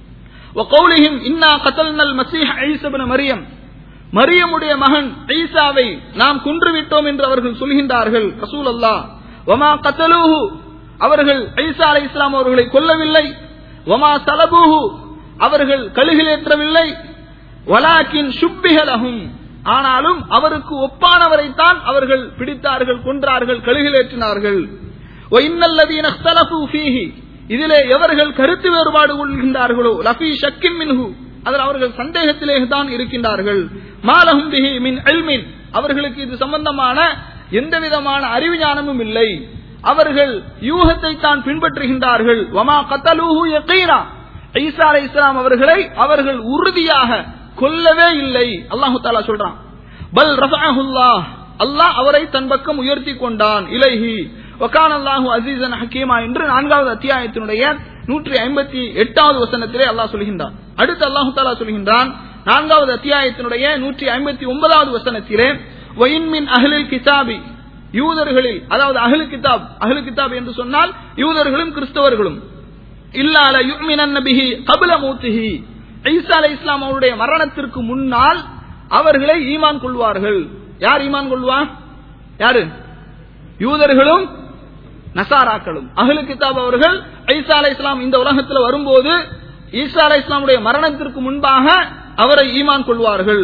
وقولهم إنا قتلنا المسيح عيسى بن مريم மரியமுடைய மகன் ஈசாவை நாம் கொன்றுவிட்டோம் என்று அவர்கள் சொல்கின்றார்கள் ரசூல் அல்லா வமா கத்தலூஹு அவர்கள் ஈசா அலை இஸ்லாம் அவர்களை கொல்லவில்லை வமா சலபூஹு அவர்கள் கழுகிலேற்றவில்லை வலாக்கின் சுப்பிகலகும் ஆனாலும் அவருக்கு ஒப்பானவரைத்தான் அவர்கள் பிடித்தார்கள் கொன்றார்கள் கழுகிலேற்றினார்கள் இன்னல்லதீன இഖ்தலஃபு ஃபீஹி இதிலே எவர்கள் கருத்து வேறுபாடு கொள்கின்றார்களோ லஃபி ஷக்கின் மின்ஹு அதில் அவர்கள் சந்தேகத்திலே தான் இருக்கின்றார்கள் மாலஹும் பிஹி மின் இல்மின் அவர்களுக்கு இது சம்பந்தமான எந்த விதமான அறிவு ஞானமும் இல்லை அவர்கள் யூகத்தை தான் பின்பற்றுகின்றார்கள் வமா கத்தலூஹு யகீனா ஈசா அலை இஸ்லாம் அவர்களை அவர்கள் உறுதியாக கொல்லவே இல்லை அல்லாஹு தாலா சொல்றான் பல் ரஃபஅஹுல்லாஹ் அல்லாஹ் அவரை தன் பக்கம் உயர்த்தி கொண்டான் இலைஹி வகான் அல்லாஹு அசீசன் ஹக்கீமா என்று நான்காவது அத்தியாயத்தினுடைய நூற்றி ஐம்பத்தி எட்டாவது வசனத்திலே அல்லாஹ் சொல்கின்றான் அடுத்து அல்லாஹு தாலா சொல்கின்றான் நான்காவது அத்தியாயத்தினுடைய நூற்றி ஐம்பத்தி ஒன்பதாவது வசனத்திலே ஒயின்மின் அஹ்லில் கிதாபி யூதர்களில் அதாவது அஹ்லு கிதாப் அஹ்லு கிதாப் என்று சொன்னால் யூதர்களும் கிறிஸ்தவர்களும் இல்லால யுமினன் நபிஹி கபில மூத்திஹி ஈசா அலை இஸ்லாம் அவருடைய மரணத்திற்கு முன்னால் அவர்களை ஈமான் கொள்வார்கள் யார் ஈமான் கொள்வார் யாரு யூதர்களும் நசாராக்களும் அஹ்லு கிதாப் அவர்கள் ஈசா அலை இஸ்லாம் இந்த உலகத்தில் வரும்போது ஈசா அலை இஸ்லாமுடைய மரணத்திற்கு முன்பாக அவரை ஈமான் கொள்வார்கள்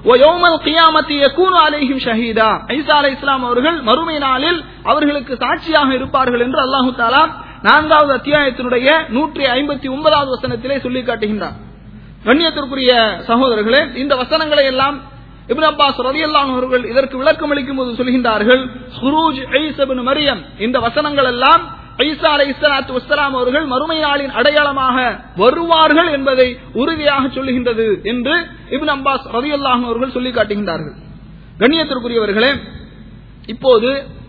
ஷஹீதா ஐசா அலை இஸ்லாம் அவர்கள் மறுமை நாளில் அவர்களுக்கு சாட்சியாக இருப்பார்கள் என்று அல்லாஹு தாலா நான்காவது அத்தியாயத்தினுடைய நூற்றி ஐம்பத்தி ஒன்பதாவது வசனத்திலே சொல்லி காட்டுகின்றார் கண்ணியத்திற்குரிய சகோதரர்களே இந்த வசனங்களை எல்லாம் இப்னு அப்பாஸ் ரலியல்லாஹு அவர்கள் இதற்கு விளக்கம் அளிக்கும் போது சொல்கின்றார்கள் சுரூஜ் ஐசபின் மரியம் இந்த வசனங்கள் எல்லாம் ஐசா அலை இஸ்லாத்து வஸ்லாம் அவர்கள் மறுமை நாளின் அடையாளமாக வருவார்கள் என்பதை உறுதியாக சொல்லுகின்றது என்று இபின் அப்பாஸ் ரதியுல்லாஹ் அவர்கள் சொல்லி காட்டுகின்றார்கள் கண்ணியத்திற்குரியவர்களே இப்போது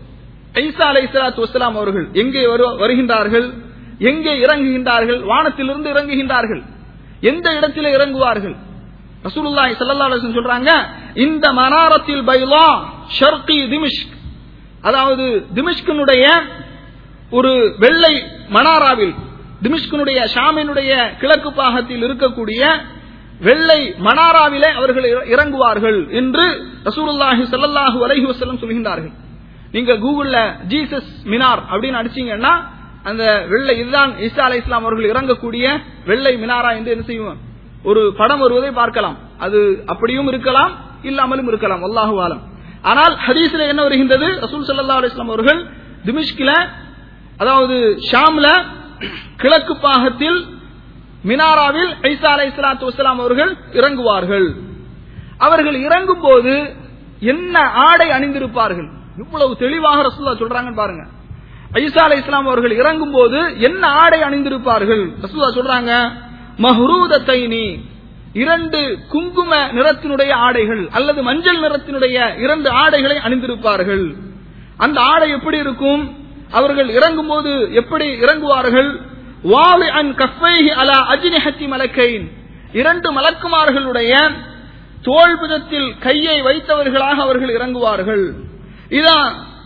ஐசா அலை இஸ்லாத்து வஸ்லாம் அவர்கள் எங்கே வருகின்றார்கள் எங்கே இறங்குகின்றார்கள் வானத்திலிருந்து இறங்குகின்றார்கள் எந்த இடத்திலே இறங்குவார்கள் ரசூலுல்லாஹி ஸல்லல்லாஹு அலைஹி வஸல்லம் சொல்றாங்க இந்த மனாரத்தில் பைலா ஷர்கி திமிஷ்க் அதாவது திமிஷ்கினுடைய ஒரு வெள்ளை மனாராவில் திமிஷ்கனுடைய ஷாமினுடைய கிழக்கு பாகத்தில் இருக்கக்கூடிய வெள்ளை மனாராவிலே அவர்கள் இறங்குவார்கள் என்று ரசூலுல்லாஹி ஸல்லல்லாஹு அலைஹி வஸல்லம் சொல்கின்றார்கள் நீங்க கூகுள்ல ஜீசஸ் மினார் அப்படின்னு அடிச்சீங்கன்னா அந்த வெள்ளை இதுதான் ஈசா அலை இஸ்லாம் அவர்கள் இறங்கக்கூடிய வெள்ளை மினாரா என்று என்ன செய்வோம் ஒரு படம் வருவதை பார்க்கலாம் அது அப்படியும் இருக்கலாம் இல்லாமலும் இருக்கலாம் அல்லாஹு ஆலம் ஆனால் ஹதீஸ்ல என்ன வருகின்றது ரசூல் சல்லா அலிஸ்லாம் அவர்கள் திமிஷ்கில அதாவது ஷாம்ல கிழக்கு பாகத்தில் மினாராவில் ஐசா அலை இஸ்லாத்து வஸ்லாம் அவர்கள் இறங்குவார்கள் அவர்கள் இறங்கும் போது என்ன ஆடை அணிந்திருப்பார்கள் இவ்வளவு தெளிவாக ரசூல்லா சொல்றாங்கன்னு பாருங்க ஐசா அலை இஸ்லாம் அவர்கள் இறங்கும் போது என்ன ஆடை அணிந்திருப்பார்கள் ரசூல்லா சொல்றாங்க மஹ்ரூதத்தைனி இரண்டு குங்கும நிறத்தினுடைய ஆடைகள் அல்லது மஞ்சள் நிறத்தினுடைய இரண்டு ஆடைகளை அணிந்திருப்பார்கள் அந்த ஆடை எப்படி இருக்கும் அவர்கள் இறங்கும் போது எப்படி இறங்குவார்கள் வாலி அன் கஃபைஹி அலா அஜ்னிஹத்தி மலக்கைன் இரண்டு மலக்குமார்களுடைய தோல்புதத்தில் கையை வைத்தவர்களாக அவர்கள் இறங்குவார்கள் இதா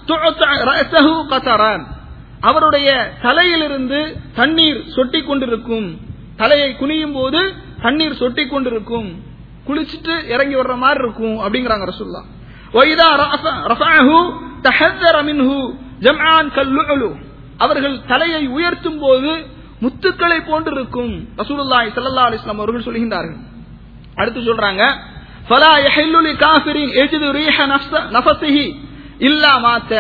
ரஅஸஹு கதரான் அவருடைய தலையிலிருந்து தண்ணீர் சொட்டி கொண்டிருக்கும் தலையை குனியும் போது தண்ணீர் சொட்டி கொண்டிருக்கும் குளிச்சுட்டு இறங்கி வர்ற மாதிரி இருக்கும் அப்படிங்கிறாங்க ரசூல்லா வைதா ரஃபஅஹு தஹذر منه ஜம்ஆன் கல்லுலு அவர்கள் தலையை உயர்த்தும் போது முத்துக்களை போன்று இருக்கும் ரசூலுல்லாஹி ஸல்லல்லாஹு அலைஹி வஸல்லம் அவர்கள் சொல்கின்றார்கள் அடுத்து சொல்றாங்க ஃபலா யஹில்லு லிகாஃபிரின் யஜிது ரீஹ நஃப்ஸ நஃபஸிஹி இல்லா மாத்த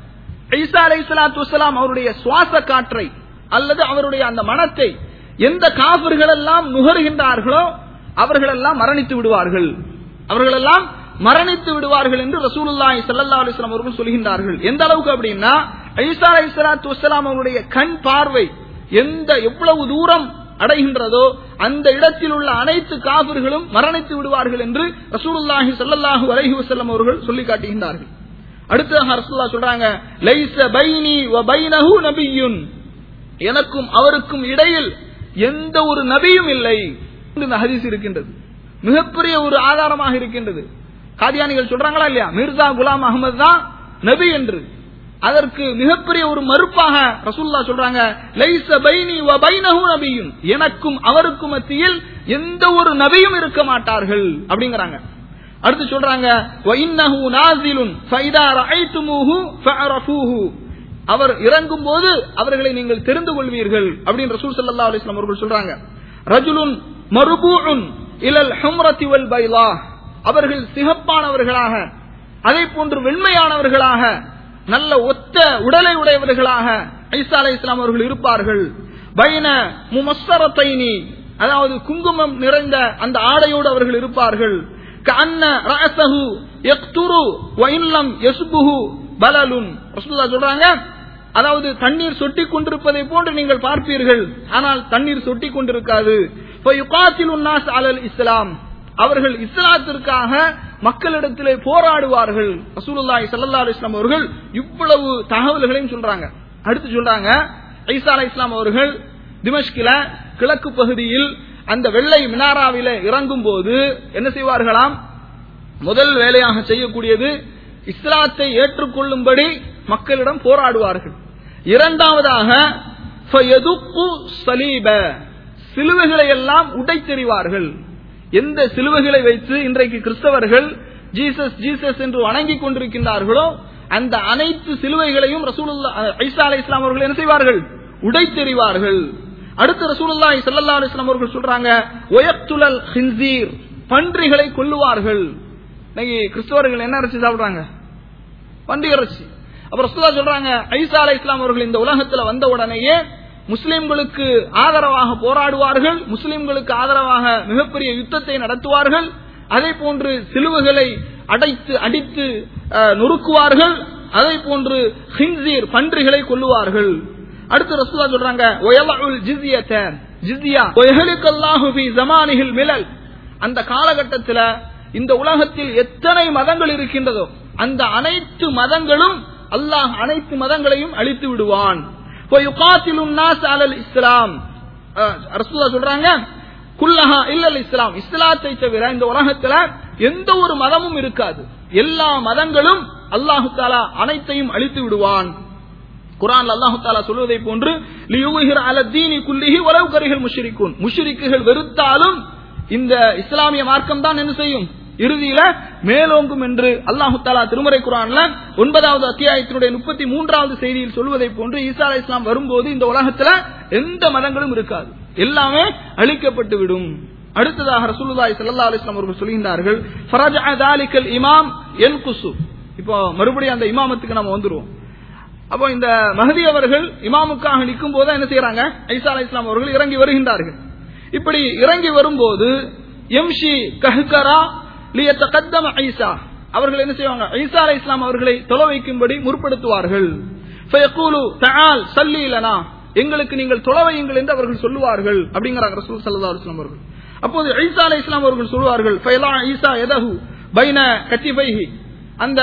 ஈசா அலைஹிஸ்ஸலாத்து வஸலாம் அவருடைய சுவாச காற்றை அல்லது அவருடைய அந்த மனத்தை எந்த காபிர்கள் எல்லாம் நுகர்கின்றார்களோ அவர்களெல்லாம் மரணித்து விடுவார்கள் அவர்களெல்லாம் மரணித்து விடுவார்கள் என்று ரசூலுல்லாஹி ஸல்லல்லாஹு அலைஹி வஸல்லம் அவர்கள் சொல்கின்றார்கள் எந்த அளவுக்கு அப்படின்னா ஈசா அலைஹிஸ்ஸலாத்து வஸலாம் அவருடைய கண் பார்வை எந்த எவ்வளவு தூரம் அடைகின்றதோ அந்த இடத்தில் உள்ள அனைத்து காபிர்களும் மரணித்து விடுவார்கள் என்று ரசூலுல்லாஹி ஸல்லல்லாஹு அலைஹி வஸல்லம் அவர்கள் சொல்லி காட்டுகின்றார்கள் அடுத்ததாக ரசூலுல்லாஹ் சொல்றாங்க லைஸ பைனி வ பைனஹு நபிய்யுன் எனக்கும் அவருக்கும் இடையில் எந்த ஒரு நபியும் இல்லை இந்த ஹதீஸ் இருக்கின்றது மிகப்பெரிய ஒரு ஆதாரமாக இருக்கின்றது காதியானிகள் சொல்றாங்களா இல்லையா மிர்சா குலாம் அகமது தான் நபி என்று அதற்கு மிகப்பெரிய ஒரு மறுப்பாக ரசூல்லா சொல்றாங்க லைஸ பைனி வ பைனஹு நபியும் எனக்கும் அவருக்கும் மத்தியில் எந்த ஒரு நபியும் இருக்க மாட்டார்கள் அப்படிங்கிறாங்க அடுத்து சொல்றாங்க وَإِنَّهُ نَازِلٌ فَإِذَا رَأَيْتُمُوهُ فَاعْرَفُوهُ அவர் இறங்கும் போது அவர்களை நீங்கள் தெரிந்து கொள்வீர்கள் அப்படின்னு ரசூல் ஸல்லல்லாஹு அலைஹி வஸல்லம் அவர்கள் சொல்றாங்க ரஜுலுன் மர்பூஉன் இலல் ஹும்ரத்தி வல் பைலா அவர்கள் சிகப்பானவர்களாக அதே போன்று வெண்மையானவர்களாக நல்ல ஒத்த உடலை உடையவர்களாக ஐசா அலை இஸ்லாம் அவர்கள் இருப்பார்கள் பைன முமஸ்ஸரத்தைனி அதாவது குங்குமம் நிறைந்த அந்த ஆடையோடு அவர்கள் இருப்பார்கள் கஅன்ன ரஅஸஹு யக்துரு வ இல்லம் யஸ்புஹு பலலுன் ரசூலுல்லாஹ் சொல்றாங்க அதாவது தண்ணீர் சொட்டி கொண்டிருப்பதை போன்று நீங்கள் பார்ப்பீர்கள் ஆனால் தண்ணீர் சொட்டி கொண்டிருக்காது ஃபயுகாத்திலுன் நாஸ் அலல் இஸ்லாம் அவர்கள் இஸ்லாத்திற்காக மக்களிடத்திலே போராடுவார்கள் ரசூலுல்லாஹி ஸல்லல்லாஹு அலைஹி வஸல்லம் அவர்கள் இவ்வளவு தகவல்களையும் சொல்றாங்க அடுத்து சொல்றாங்க ஈசா அலைஹிஸ் இஸ்லாம் அவர்கள் திமஷ்கில கிழக்கு பகுதியில் அந்த வெள்ளை மினாராவில இறங்கும் போது என்ன செய்வார்களாம் முதல் வேலையாக செய்யக்கூடியது இஸ்லாத்தை ஏற்றுக்கொள்ளும்படி மக்களிடம் போராடுவார்கள் இரண்டாவதாக ஃபயதுக்கு சலீப சிலுவைகளை எல்லாம் உடைத்தெறிவார்கள் எந்த சிலுவைகளை வைத்து இன்றைக்கு கிறிஸ்தவர்கள் ஜீசஸ் ஜீசஸ் என்று வணங்கிக் கொண்டிருக்கின்றார்களோ அந்த அனைத்து சிலுவைகளையும் ரசூலுல்லா ஐசா அலை இஸ்லாம் அவர்கள் என்ன செய்வார்கள் உடைத்தெறிவார்கள் அடுத்து ரசூலுல்லாஹி ஸல்லல்லாஹு அலைஹி வஸல்லம் அவர்கள் சொல்றாங்க ஒயத்துலல் ஹின்சீர் பன்றிகளை கொல்லுவார்கள் இன்னைக்கு கிறிஸ்தவர்கள் என்ன இறைச்சி சாப்பிடுறாங்க பன்றி இறைச்சி அப்ப ரசூலா சொல்றாங்க ஐசா அலை இஸ்லாம் அவர்கள் இந்த உலகத்துல வந்த உடனேயே முஸ்லிம்களுக்கு ஆதரவாக போராடுவார்கள் முஸ்லிம்களுக்கு ஆதரவாக மிகப்பெரிய யுத்தத்தை நடத்துவார்கள் அதே போன்று சிலுவைகளை அடைத்து அடித்து அஹ், நொறுக்குவார்கள் அதே போன்று ஹின்சீர் பன்றிகளை கொல்லுவார்கள் அடுத்து ரசூலா சொல்றாங்க ஒயலஉல் ஜிஸ்யத ஜிஸ்யா ஒயஹலிகல்லாஹு ஃபீ ஸமானிஹில் மிலல் அந்த காலகட்டத்தில் இந்த உலகத்தில் எத்தனை மதங்கள் இருக்கின்றதோ அந்த அனைத்து மதங்களும் அல்லாஹ் அனைத்து மதங்களையும் அழித்து விடுவான் وَيُقَاتِلُ النَّاسَ عَلَى الْإِسْلَامِ அஹ், ரசூலுல்லாஹ் சொல்றாங்க குல்லஹா இல்லல் இஸ்லாம் இஸ்லாத்தை தவிர இந்த உலகத்துல எந்த ஒரு மதமும் இருக்காது எல்லா மதங்களும் அல்லாஹு தாலா அனைத்தையும் அழித்து விடுவான் குரான் அல்லாஹு தாலா சொல்வதை போன்று லியுகிற அல தீனி குல்லிஹி உலவு கரிகள் முஷிரிக்கும் முஷிரிக்குகள் வெறுத்தாலும் இந்த இஸ்லாமிய மார்க்கம் தான் என்ன செய்யும் இறுதியில மேலோங்கும் என்று அல்லாஹு தாலா திருமறை குரான்ல ஒன்பதாவது அத்தியாயத்தினுடைய முப்பத்தி மூன்றாவது செய்தியில் சொல்வதை போன்று ஈசா அலை இஸ்லாம் வரும்போது இந்த உலகத்துல எந்த மதங்களும் இருக்காது எல்லாமே அழிக்கப்பட்டு விடும் அடுத்ததாக ரசூலுல்லாஹி ஸல்லல்லாஹு அலைஹி வஸல்லம் அவர்கள் சொல்கின்றார்கள் ஃபரஜஅ தாலிகல் இமாம் யன்குசு இப்போ மறுபடியும் அந்த இமாமத்துக்கு நம்ம வந்துருவோம் அப்போ இந்த மஹதி அவர்கள் இமாமுக்காக நிற்கும் போது என்ன செய்யறாங்க ஐசா அலை இஸ்லாம் அவர்கள் இறங்கி வருகின்றார்கள் இப்படி இறங்கி வரும்போது எம்ஷி கஹ்கரா லியத்தகத்தம ஐசா அவர்கள் என்ன செய்வாங்க ஐசா அலை இஸ்லாம் அவர்களை தொலை வைக்கும்படி முற்படுத்துவார்கள் ஃபயகூலு தஆல் சல்லி லனா எங்களுக்கு நீங்கள் தொலை வையுங்கள் என்று அவர்கள் சொல்லுவார்கள் அப்படிங்கிறாங்க ரசூல் ஸல்லல்லாஹு அலைஹி வஸல்லம் அவர்கள் அப்போது ஈசா அலை இஸ்லாம் அவர்கள் சொல்வார்கள் ஃபயலா ஈசா யதஹு பைன கத்திபைஹி அந்த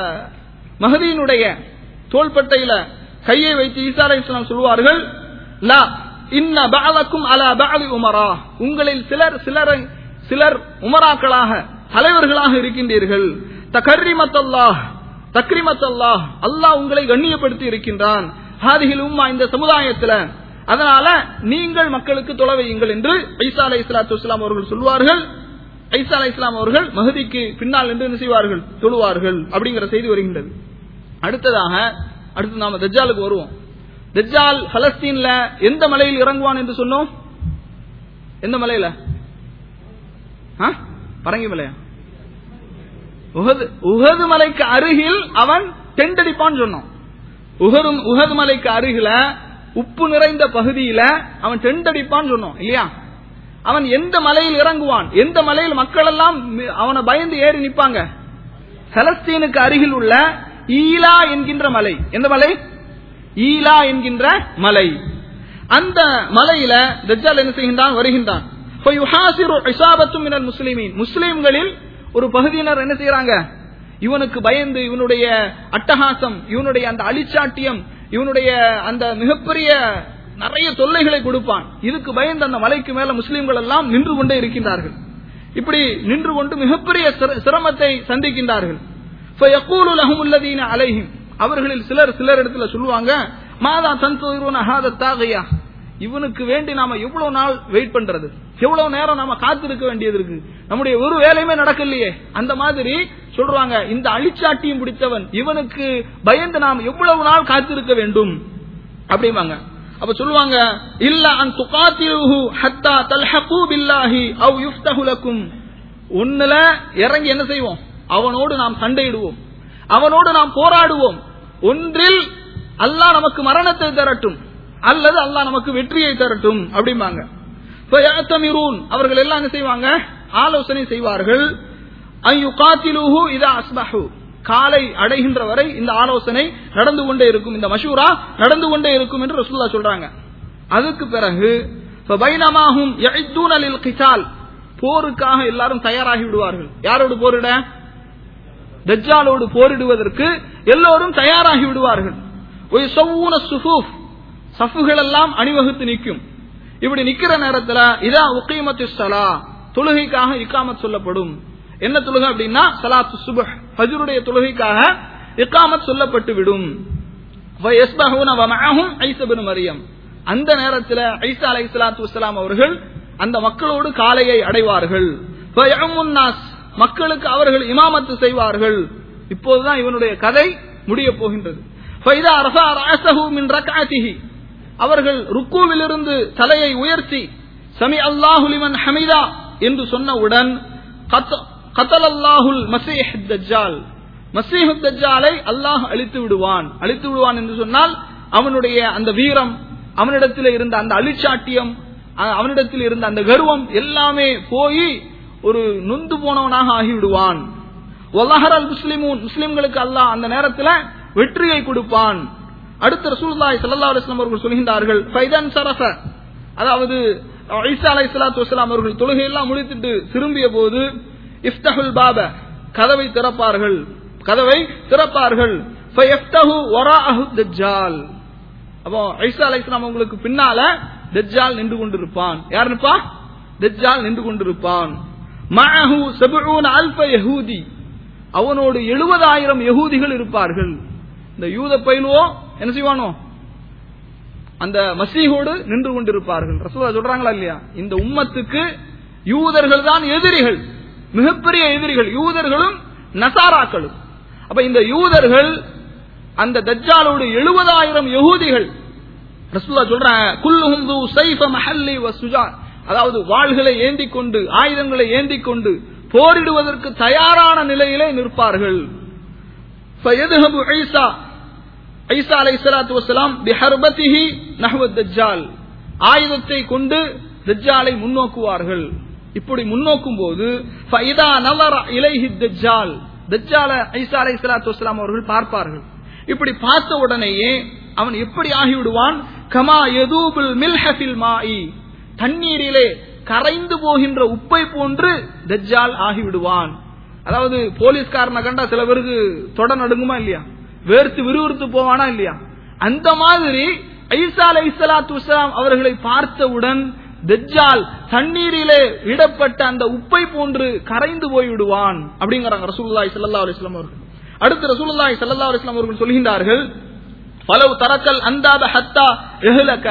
மஹதியினுடைய தோள்பட்டையில கையை வைத்து ஈசா அலை இஸ்லாம் சொல்வார்கள் லா இன்ன பஅலக்கும் அலா பஅலி உமரா உங்களில் சிலர் சிலர் சிலர் உமராக்களாக தலைவர்களாக இருக்கின்றீர்கள் தகர்ரிமத்தல்லாஹ் தக்ரிமத்தல்லாஹ் அல்லாஹ் உங்களை கண்ணியப்படுத்தி இருக்கின்றான் ஹாதிகில் உம்மா இந்த சமுதாயத்துல அதனால நீங்கள் மக்களுக்கு தொலை வையுங்கள் என்று ஐசா அலை இஸ்லாத்து வஸ்லாம் அவர்கள் சொல்வார்கள் ஐசா அலை இஸ்லாம் அவர்கள் மஹதிக்கு பின்னால் என்று என்ன செய்வார்கள் தொழுவார்கள் அப்படிங்கிற செய்தி வருகின்றது அடுத்ததாக அடுத்து நாம தஜ்ஜாலுக்கு வருவோம் தஜ்ஜால் பலஸ்தீன்ல எந்த மலையில் இறங்குவான் என்று சொன்னோம் எந்த மலையில ஆ? பரங்கி மலையா உகது உகது மலைக்கு அருகில் அவன் டெண்டடிப்பான்னு சொன்னோம் உகது உகது மலைக்கு அருகில உப்பு நிறைந்த பகுதியில அவன் டெண்டடிப்பான்னு சொன்னோம் இல்லையா அவன் எந்த மலையில் இறங்குவான் எந்த மலையில் மக்கள் எல்லாம் மி- அவனை பயந்து ஏறி நிப்பாங்க பலஸ்தீனுக்கு அருகில் உள்ள ஈலா என்கின்ற மலை எந்த மலை ஈலா என்கின்ற மலை அந்த மலையில தஜ்ஜால் என்ன செய்கின்றான் வருகின்றான் فَيُحَاصِرُ عِصَابَةٌ مِنَ الْمُسْلِمِينَ முஸ்லிம்களில் ஒரு பகுதியினர் என்ன செய்யறாங்க இவனுக்கு பயந்து இவனுடைய அட்டகாசம் இவனுடைய அந்த அழிச்சாட்டியம் இவனுடைய அந்த மிகப்பெரிய நிறைய தொல்லைகளை கொடுப்பான் இதுக்கு பயந்து அந்த மலைக்கு மேல முஸ்லிம்கள் எல்லாம் நின்று கொண்டே இருக்கின்றார்கள் இப்படி நின்று கொண்டு மிகப்பெரிய சிர- சிரமத்தை சந்திக்கின்றார்கள் فَيَقُولُ لَهُمُ الَّذِينَ عَلَيْهِمْ அவர்களில் சிலர் சிலர் இடத்துல சொல்லுவாங்க மாதா தன்தொருவன ஹாத தாகையா இவனுக்கு வேண்டி நாம எவ்வளவு நாள் வெயிட் பண்றது எவ்வளவு நேரம் நம்ம காத்திருக்க வேண்டியது இருக்கு நம்முடைய ஒரு வேலையுமே நடக்கலையே அந்த மாதிரி சொல்றாங்க இந்த அழிச்சாட்டியும் பிடித்தவன் இவனுக்கு பயந்து நாம் எவ்வளவு நாள் காத்திருக்க வேண்டும் அப்படிம்பாங்க அப்ப சொல்லுவாங்க இல்ல அன் துகாத்திலுஹு ஹத்தா தல்ஹகு பில்லாஹி அவ் யுஃப்தஹு லக்கும் ஒண்ணுல இறங்கி என்ன செய்வோம் அவனோடு நாம் சண்டையிடுவோம் அவனோடு நாம் போராடுவோம் ஒன்றில் அல்லாஹ் நமக்கு மரணத்தை தரட்டும் அல்லது அல்லாஹ் நமக்கு வெற்றியை தரட்டும் அப்படிம்பாங்க ஃபயஅத்தமிரூன் அவர்கள் எல்லாம் என்ன செய்வாங்க ஆலோசனை செய்வார்கள் ஐயு காத்திலுஹு இதா அஸ்பஹு காலை அடைகின்ற வரை இந்த ஆலோசனை நடந்து கொண்டே இருக்கும் இந்த மஷூரா நடந்து கொண்டே இருக்கும் என்று ரசூல்லா சொல்றாங்க அதுக்கு பிறகு ஃபபைனமாஹும் யஇத்தூன லில் கிசால் போருக்காக எல்லாரும் தயாராகி விடுவார்கள் யாரோடு போரிட தஜ்ஜாலோடு போரிடுவதற்கு எல்லோரும் தயாராகி விடுவார்கள் ஒரு சவ்வூன சுஃபூஃப் சஃபுகள் எல்லாம் அணிவகுத்து நிற்கும் இப்படி நிக்கிற நேரத்துல இதா உக்கீமத்து சலா தொழுகைக்காக இக்காமத் சொல்லப்படும் என்ன தொழுகை அப்படின்னா சலாத்து சுபஹ் ஃபஜ்ருடைய தொழுகைக்காக இக்காமத் சொல்லப்பட்டு விடும் வயஸ்பஹூன வமஅஹும் ஈஸா இப்னு மரியம் அந்த நேரத்துல ஈசா அலைஹிஸ்ஸலாத்து வஸ்ஸலாம் அவர்கள் அந்த மக்களோடு காலையை அடைவார்கள் ஃபயமுன் நாஸ் மக்களுக்கு அவர்கள் இமாமத்து செய்வார்கள் இப்போதுதான் இவனுடைய கதை முடிய போகின்றது ஃபைதா ரஃபா ரஅஸஹு மின் ரக்அத்திஹி அவர்கள் ருக்கூவிலிருந்து தலையை உயர்த்தி சமி அல்லாஹு லிமன் ஹமிதா என்று சொன்னவுடன் கத்தல் அல்லாஹுல் மசீஹ் தஜ்ஜால் மசீஹ் தஜ்ஜாலை அல்லாஹ் அழித்து விடுவான் அழித்து விடுவான் என்று சொன்னால் அவனுடைய அந்த வீரம் அவனிடத்தில் இருந்த அந்த அழிச்சாட்டியம் அ- அவனிடத்தில் இருந்த அந்த கர்வம் எல்லாமே போய் ஒரு நொந்து போனவனாக ஆகிவிடுவான் வல்லஹர் அல் முஸ்லிமூன் முஸ்லிம்களுக்கு அல்லாஹ் அந்த நேரத்தில் வெற்றியை கொடுப்பான் அடுத்த ரசூலுல்லாஹி ஸல்லல்லாஹு அலைஹி வஸல்லம் அவர்கள் சொல்கின்றார்கள் ஃபைதன் சரஃப அதாவது ஈசா அலைஹிஸ்ஸலாத்து வஸலாம் அவர்கள் தொழுகையெல்லாம் முடித்துட்டு திரும்பிய போது இஃப்தஹுல் பாப கதவை திறப்பார்கள் கதவை திறப்பார்கள் ஃபயஃப்தஹு வராஅஹு தஜ்ஜால் அப்போ ஐசா அலைஹிஸ்ஸலாம் அவங்களுக்கு பின்னால தஜ்ஜால் நின்று கொண்டிருப்பான் யார் நிற்பா தஜ்ஜால் நின்று கொண்டிருப்பான் மஅஹு சபூன அல்ஃப யஹூதி அவனோடு எழுபதாயிரம் யகூதிகள் இருப்பார்கள் இந்த யூத பயிலுவோ என்ன செய்வானோ அந்த மசீகோடு நின்று கொண்டிருப்பார்கள் ரசூலா சொல்றாங்களா இல்லையா இந்த உம்மத்துக்கு யூதர்கள் தான் எதிரிகள் மிகப்பெரிய எதிரிகள் யூதர்களும் நசாராக்களும் அப்ப இந்த யூதர்கள் அந்த தஜ்ஜாலோடு எழுபதாயிரம் யகூதிகள் ரசூலா சொல்றாங்க குல்லுஹும் து சைஃப மஹல்லி வ சுஜா அதாவது வாள்களை ஏந்தி கொண்டு ஆயுதங்களை ஏந்தி கொண்டு போரிடுவதற்கு தயாரான நிலையிலே நிற்பார்கள் فيذهب عيسى ஐசா அலை சலாத்து வசலாம் பிஹர்பத்திஹி நஹ்வ தஜ்ஜால் ஆயுதத்தை கொண்டு தஜ்ஜாலை முன்னோக்குவார்கள் இப்படி முன்னோக்கும் போது ஃபைதா நவர இலைஹி தஜ்ஜால் தஜ்ஜால ஐசா அலை சலாத்து வசலாம் அவர்கள் பார்ப்பார்கள் இப்படி பார்த்த உடனேயே அவன் எப்படி ஆகிவிடுவான் கமா யதூபுல் மில்ஹஃபில் மாஇ தண்ணீரிலே கரைந்து போகின்ற உப்பை போன்று தஜ்ஜால் ஆகிவிடுவான் அதாவது போலீஸ்காரனை கண்டா சில பேருக்கு தொட நடுங்குமா இல்லையா வேர்த்து விறுவிறுத்து போவானா இல்லையா அந்த மாதிரி ஐசா அலை சலாத்து வசலாம் அவர்களை பார்த்தவுடன் தஜ்ஜால் தண்ணீரிலே இடப்பட்ட அந்த உப்பை போன்று கரைந்து போய் விடுவான் அப்படிங்கிறாங்க ரசூலுல்லாஹி ஸல்லல்லாஹு அலைஹி வஸல்லம் அவர்கள் அடுத்து ரசூலுல்லாஹி ஸல்லல்லாஹு அலைஹி வஸல்லம் அவர்கள் சொல்கின்றார்கள் ஃபலவ் தரக்கல் அந்தாத ஹத்தா எஹ்லக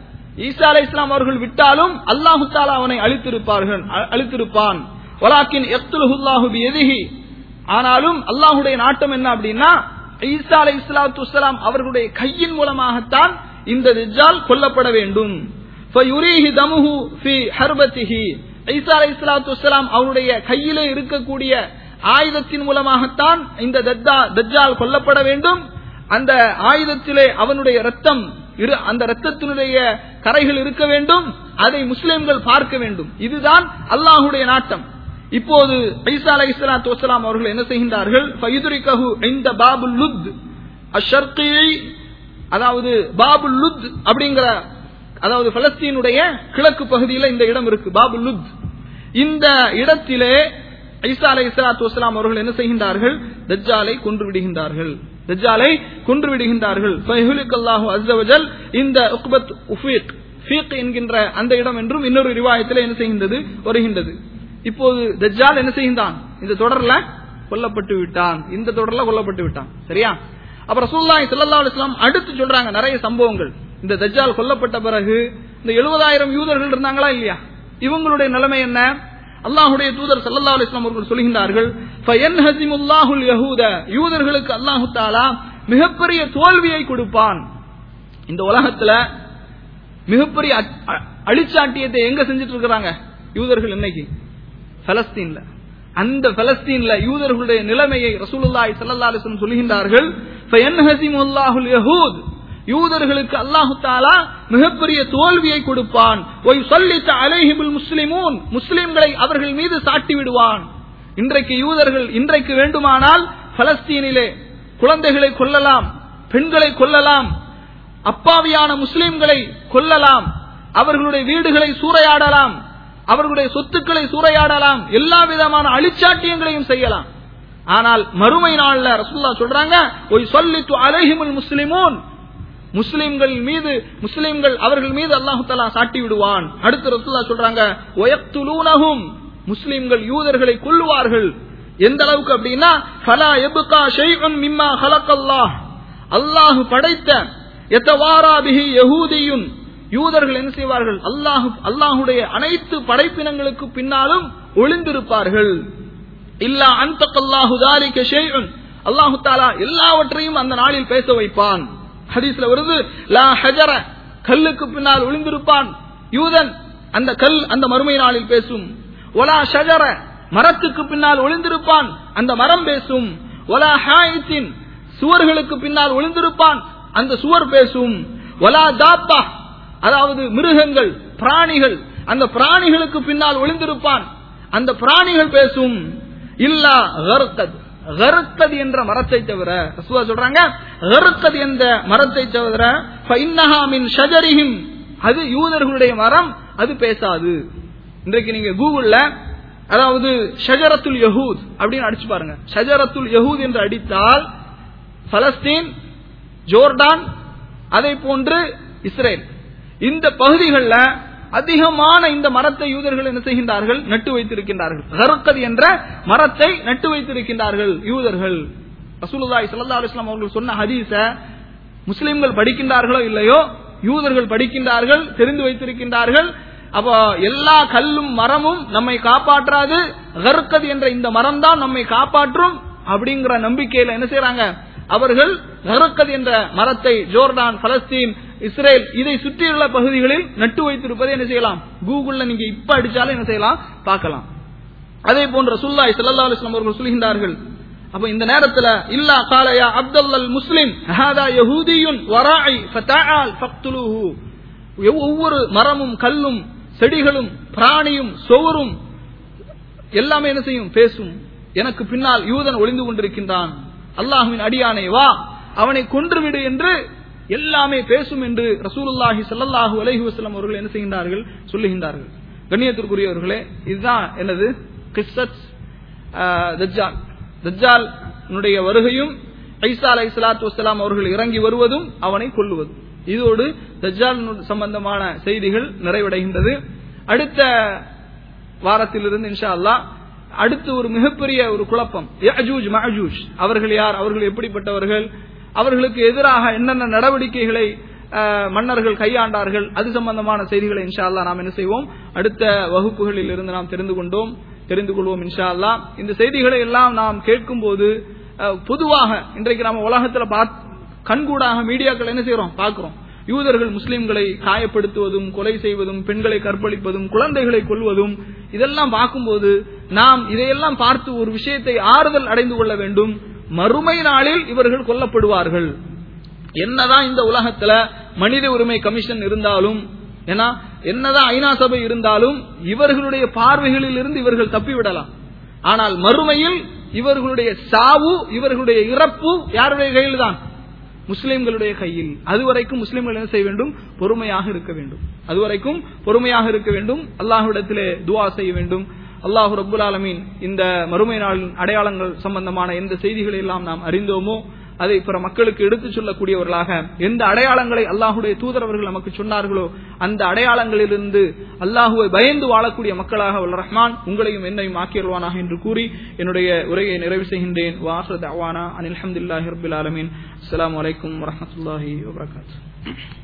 ஈசா அலை இஸ்லாம் அவர்கள் விட்டாலும் அல்லாஹு தாலா அவனை அழித்திருப்பார்கள் அ- அழித்திருப்பான் வலாக்கின் எத்துலுஹுல்லாஹு பியதிஹி ஆனாலும் அல்லாஹுடைய நாட்டம் என்ன அப்படின்னா ஈசா அலை இஸ்லாத்து வஸ்ஸலாம் அவர்களுடைய கையின் மூலமாகத்தான் இந்த ரிஜால் கொல்லப்பட வேண்டும் ஃபயுரீஹி தமுஹு ஃபி ஹர்பத்திஹி ஈசா அலை இஸ்லாத்து வஸ்ஸலாம் அவருடைய கையிலே இருக்கக்கூடிய ஆயுதத்தின் மூலமாகத்தான் இந்த தத்தா- தஜ்ஜால் கொல்லப்பட வேண்டும் அந்த ஆயுதத்திலே அவனுடைய ரத்தம் இரு அந்த ரத்தத்தினுடைய கரைகள் இருக்க வேண்டும் அதை முஸ்லிம்கள் பார்க்க வேண்டும் இதுதான் அல்லாஹுடைய நாட்டம் இப்போது ஐசா அலை இஸ்லாத்து வசலாம் அவர்கள் என்ன செய்கின்றார்கள் ஃபயுதுரிகஹு இந்த பாபுல் லுத் அஷர்கி அதாவது பாபுல் லுத் அப்படிங்கிற அதாவது பலஸ்தீனுடைய கிழக்கு பகுதியில் இந்த இடம் இருக்கு பாபுல் லுத் இந்த இடத்திலே ஐசா அலை இஸ்லாத்து வஸ்லாம் அவர்கள் என்ன செய்கின்றார்கள் தஜ்ஜாலை கொன்று விடுகின்றார்கள் தஜ்ஜாலை கொன்று விடுகின்றார்கள் ஃபயஹுலிக்கல்லாஹு அஸ்ஸவஜல் இந்த உக்பத் உஃபீக் ஃபீக் என்கின்ற அந்த இடம் என்றும் இன்னொரு ரிவாயத்தில் என்ன செய்கின்றது வருகின்றது இப்போது தஜ்ஜால் என்ன செய்கின்றான் இந்த தொடர்ல கொல்லப்பட்டு விட்டான் இந்த தொடர்ல கொல்லப்பட்டு விட்டான் சரியா அப்ப ரசூலுல்லாஹி ஸல்லல்லாஹு அலைஹி வஸல்லம் அடுத்து சொல்றாங்க நிறைய சம்பவங்கள் இந்த தஜ்ஜால் கொல்லப்பட்ட பிறகு இந்த 70000 யூதர்கள் இருந்தாங்களா இல்லையா இவங்களுடைய நிலைமை என்ன அல்லாஹுடைய தூதர் ஸல்லல்லாஹு அலைஹி வஸல்லம் அவர்கள் சொல்கின்றார்கள் ஃபயன்ஹசிமுல்லாஹுல் யஹூத யூதர்களுக்கு அல்லாஹு தஆலா மிகப்பெரிய தோல்வியை கொடுப்பான் இந்த உலகத்துல மிகப்பெரிய அ- அ- அழிச்சாட்டியத்தை எங்க செஞ்சுட்டு இருக்கிறாங்க யூதர்கள் இன்னைக்கு பலஸ்தீன்ல அந்த பலஸ்தீன்ல யூதர்களுடைய நிலைமையை ரசூலுல்லாஹி ஸல்லல்லாஹு அலைஹி வஸல்லம் சொல்கின்றார்கள் ஃபயன்ஹசிமுல்லாஹுல் யஹூத் யூதர்களுக்கு அல்லாஹு தாலா மிகப்பெரிய தோல்வியை கொடுப்பான் ஒய் சொல்லித்த அலைஹிபுல் முஸ்லிமூன் முஸ்லிம்களை அவர்கள் மீது சாட்டி விடுவான் இன்றைக்கு யூதர்கள் இன்றைக்கு வேண்டுமானால் பலஸ்தீனிலே குழந்தைகளை கொல்லலாம் பெண்களை கொல்லலாம் அப்பாவியான முஸ்லிம்களை கொல்லலாம் அவர்களுடைய வீடுகளை சூறையாடலாம் அவர்களுடைய சொத்துக்களை சூறையாடலாம் எல்லா விதமான அழிச்சாட்டியங்களையும் செய்யலாம் ஆனால் மறுமை நாள்ல ரசூல்லா சொல்றாங்க ஒய் சொல்லித்து அலைஹிமுல் முஸ்லிமூன் முஸ்லிம்கள் மீது முஸ்லிம்கள் அவர்கள் மீது அல்லாஹு தஆலா சாட்டி விடுவான் அடுத்து ரசூல்லா சொல்றாங்க ஒயக்துலூனஹும் முஸ்லிம்கள் யூதர்களை கொல்லுவார்கள் எந்த அளவுக்கு அப்படின்னா ஃபலா யப்கா ஷைஉன் மிம்மா ஹலக்கல்லாஹ் அல்லாஹ் படைத்த எத்தவாரா பிஹி யஹூதியுன் யூதர்கள் என்ன செய்வார்கள் அல்லாஹ் அல்லாஹுடைய அனைத்து படைப்பினங்களுக்கு பின்னாலும் ஒளிந்திருப்பார்கள் இல்லா அன்தகல்லாஹு தாலிக ஷைஉன் அல்லாஹு தஆலா எல்லாவற்றையும் அந்த நாளில் பேச வைப்பான் ஹதீஸ்ல வருது லா ஹஜர கல்லுக்கு பின்னால் ஒளிந்திருப்பான் யூதன் அந்த கல் அந்த மறுமை நாளில் பேசும் ஒலா ஷஜர மரத்துக்கு பின்னால் ஒளிந்திருப்பான் அந்த மரம் பேசும் ஒலா ஹாயித்தின் சுவர்களுக்கு பின்னால் ஒளிந்திருப்பான் அந்த சுவர் பேசும் ஒலா தாப்பா அதாவது மிருகங்கள் பிராணிகள் அந்த பிராணிகளுக்கு பின்னால் ஒளிந்திருப்பான் அந்த பிராணிகள் பேசும் இல்லா கருத்தது கருத்தது என்ற மரத்தை தவிர ரசூலா சொல்றாங்க கருத்தது என்ற மரத்தை தவிர ஃபைன்னஹா மின் ஷஜரிஹிம் அது யூதர்களுடைய மரம் அது பேசாது இன்றைக்கு நீங்க கூகுள்ல அதாவது ஷஜரத்துல் யஹூத் அப்படின்னு அடிச்சு பாருங்க ஷஜரத்துல் யஹூத் என்று அடித்தால் பலஸ்தீன் ஜோர்டான் அதை போன்று இஸ்ரேல் இந்த பகுதிகளில் அதிகமான இந்த மரத்தை யூதர்கள் என்ன செய்கின்றார்கள் நட்டு வைத்திருக்கின்றார்கள் கருக்கது என்ற மரத்தை நட்டு வைத்திருக்கின்றார்கள் யூதர்கள் ரசூலுல்லாஹி ஸல்லல்லாஹு அலைஹி வஸல்லம் அவர்கள் சொன்ன ஹதீஸ முஸ்லிம்கள் படிக்கின்றார்களோ இல்லையோ யூதர்கள் படிக்கின்றார்கள் தெரிந்து வைத்திருக்கின்றார்கள் அப்ப எல்லா கல்லும் மரமும் நம்மை காப்பாற்றாது கருக்கது என்ற இந்த மரம் தான் நம்மை காப்பாற்றும் அப்படிங்கிற நம்பிக்கையில என்ன செய்யறாங்க அவர்கள் கருக்கது என்ற மரத்தை ஜோர்டான் பலஸ்தீன் இஸ்ரேல் இதை சுற்றியுள்ள பகுதிகளில் நட்டு வைத்திருப்பதை என்ன செய்யலாம் கூகுள்ல நீங்க இப்ப அடிச்சாலும் என்ன செய்யலாம் பார்க்கலாம் அதே போன்ற சுல்லாய் ஸல்லல்லாஹு அலைஹி வஸல்லம் அவர்கள் சொல்கின்றார்கள் அப்ப இந்த நேரத்துல இல்லா காலயா அப்துல்லல் முஸ்லிம் ஹாதா யஹூதியுன் வராஇ ஃபதஆல் ஃபக்துலுஹு ஒவ்வொரு மரமும் கல்லும் செடிகளும் பிராணியும் சோறும் எல்லாமே என்ன செய்யும் பேசும் எனக்கு பின்னால் யூதன் ஒளிந்து கொண்டிருக்கின்றான் அல்லாஹுவின் அடியானே வா அவனை கொன்றுவிடு என்று எல்லாமே பேசும் என்று ரசூலுல்லாஹி ஸல்லல்லாஹு அலைஹி வஸல்லம் அவர்கள் என்ன செய்கின்றார்கள் சொல்லுகின்றார்கள் கண்ணியத்திற்குரியவர்களே இதுதான் என்னது கிஸ்ஸத் தஜ்ஜால் தஜ்ஜால் வருகையும் ஐசா அலை சலாத்து வசலாம் அவர்கள் இறங்கி வருவதும் அவனை கொல்லுவதும் இதோடு தஜ்ஜால் சம்பந்தமான செய்திகள் நிறைவடைகின்றது அடுத்த வாரத்திலிருந்து இன்ஷா அல்லாஹ் அடுத்து ஒரு மிகப்பெரிய ஒரு குழப்பம் யஜூஜ் மஹஜூஜ் அவர்கள் யார் அவர்கள் எப்படிப்பட்டவர்கள் அவர்களுக்கு எதிராக என்னென்ன நடவடிக்கைகளை அஹ், மன்னர்கள் கையாண்டார்கள் அது சம்பந்தமான செய்திகளை இன்ஷா அல்லாஹ் நாம் என்ன செய்வோம் அடுத்த வகுப்புகளில் இருந்து நாம் தெரிந்து கொண்டோம் தெரிந்து கொள்வோம் இன்ஷா அல்லாஹ் இந்த செய்திகளை எல்லாம் நாம் கேட்கும் போது அஹ், பொதுவாக இன்றைக்கு நம்ம உலகத்துல பாத்- கண்கூடாக மீடியாக்கள் என்ன செய்யறோம் பார்க்கிறோம் யூதர்கள் முஸ்லிம்களை காயப்படுத்துவதும் கொலை செய்வதும் பெண்களை கற்பழிப்பதும் குழந்தைகளை கொல்வதும் இதெல்லாம் பார்க்கும்போது நாம் இதையெல்லாம் பார்த்து ஒரு விஷயத்தை ஆறுதல் அடைந்து கொள்ள வேண்டும் மறுமை நாளில் இவர்கள் கொல்லப்படுவார்கள் என்னதான் இந்த உலகத்துல மனித உரிமை கமிஷன் இருந்தாலும் ஏன்னா என்னதான் ஐநா சபை இருந்தாலும் இவர்களுடைய பார்வைகளில் இருந்து இவர்கள் தப்பிவிடலாம் ஆனால் மறுமையில் இவர்களுடைய சாவு இவர்களுடைய இறப்பு யாருடைய கையில் தான் முஸ்லிம்களுடைய கையில் அதுவரைக்கும் முஸ்லிம்கள் என்ன செய்ய வேண்டும் பொறுமையாக இருக்க வேண்டும் அதுவரைக்கும் பொறுமையாக இருக்க வேண்டும் அல்லாஹ்விடத்திலே துவா செய்ய வேண்டும் அல்லாஹு ரப்புல் ஆலமீன் இந்த மறுமை நாளின் அடையாளங்கள் சம்பந்தமான எந்த செய்திகளை எல்லாம் நாம் அறிந்தோமோ அதை பிற மக்களுக்கு எடுத்துச் சொல்லக்கூடியவர்களாக எந்த அடையாளங்களை அல்லாஹுடைய தூதரவர்கள் நமக்கு சொன்னார்களோ அந்த அடையாளங்களிலிருந்து அல்லாஹுவை பயந்து வாழக்கூடிய மக்களாக வல்ல ரஹ்மான் உங்களையும் என்னையும் ஆக்கியல்வானாக என்று கூறி என்னுடைய உரையை நிறைவு செய்கின்றேன் வாசத் அவானா அனில் அஹமதுல்லாஹி ரபில் ஆலமீன் அஸ்ஸலாமு அலைக்கும் வரஹ்மத்துல்லாஹி வபரகாத்துஹு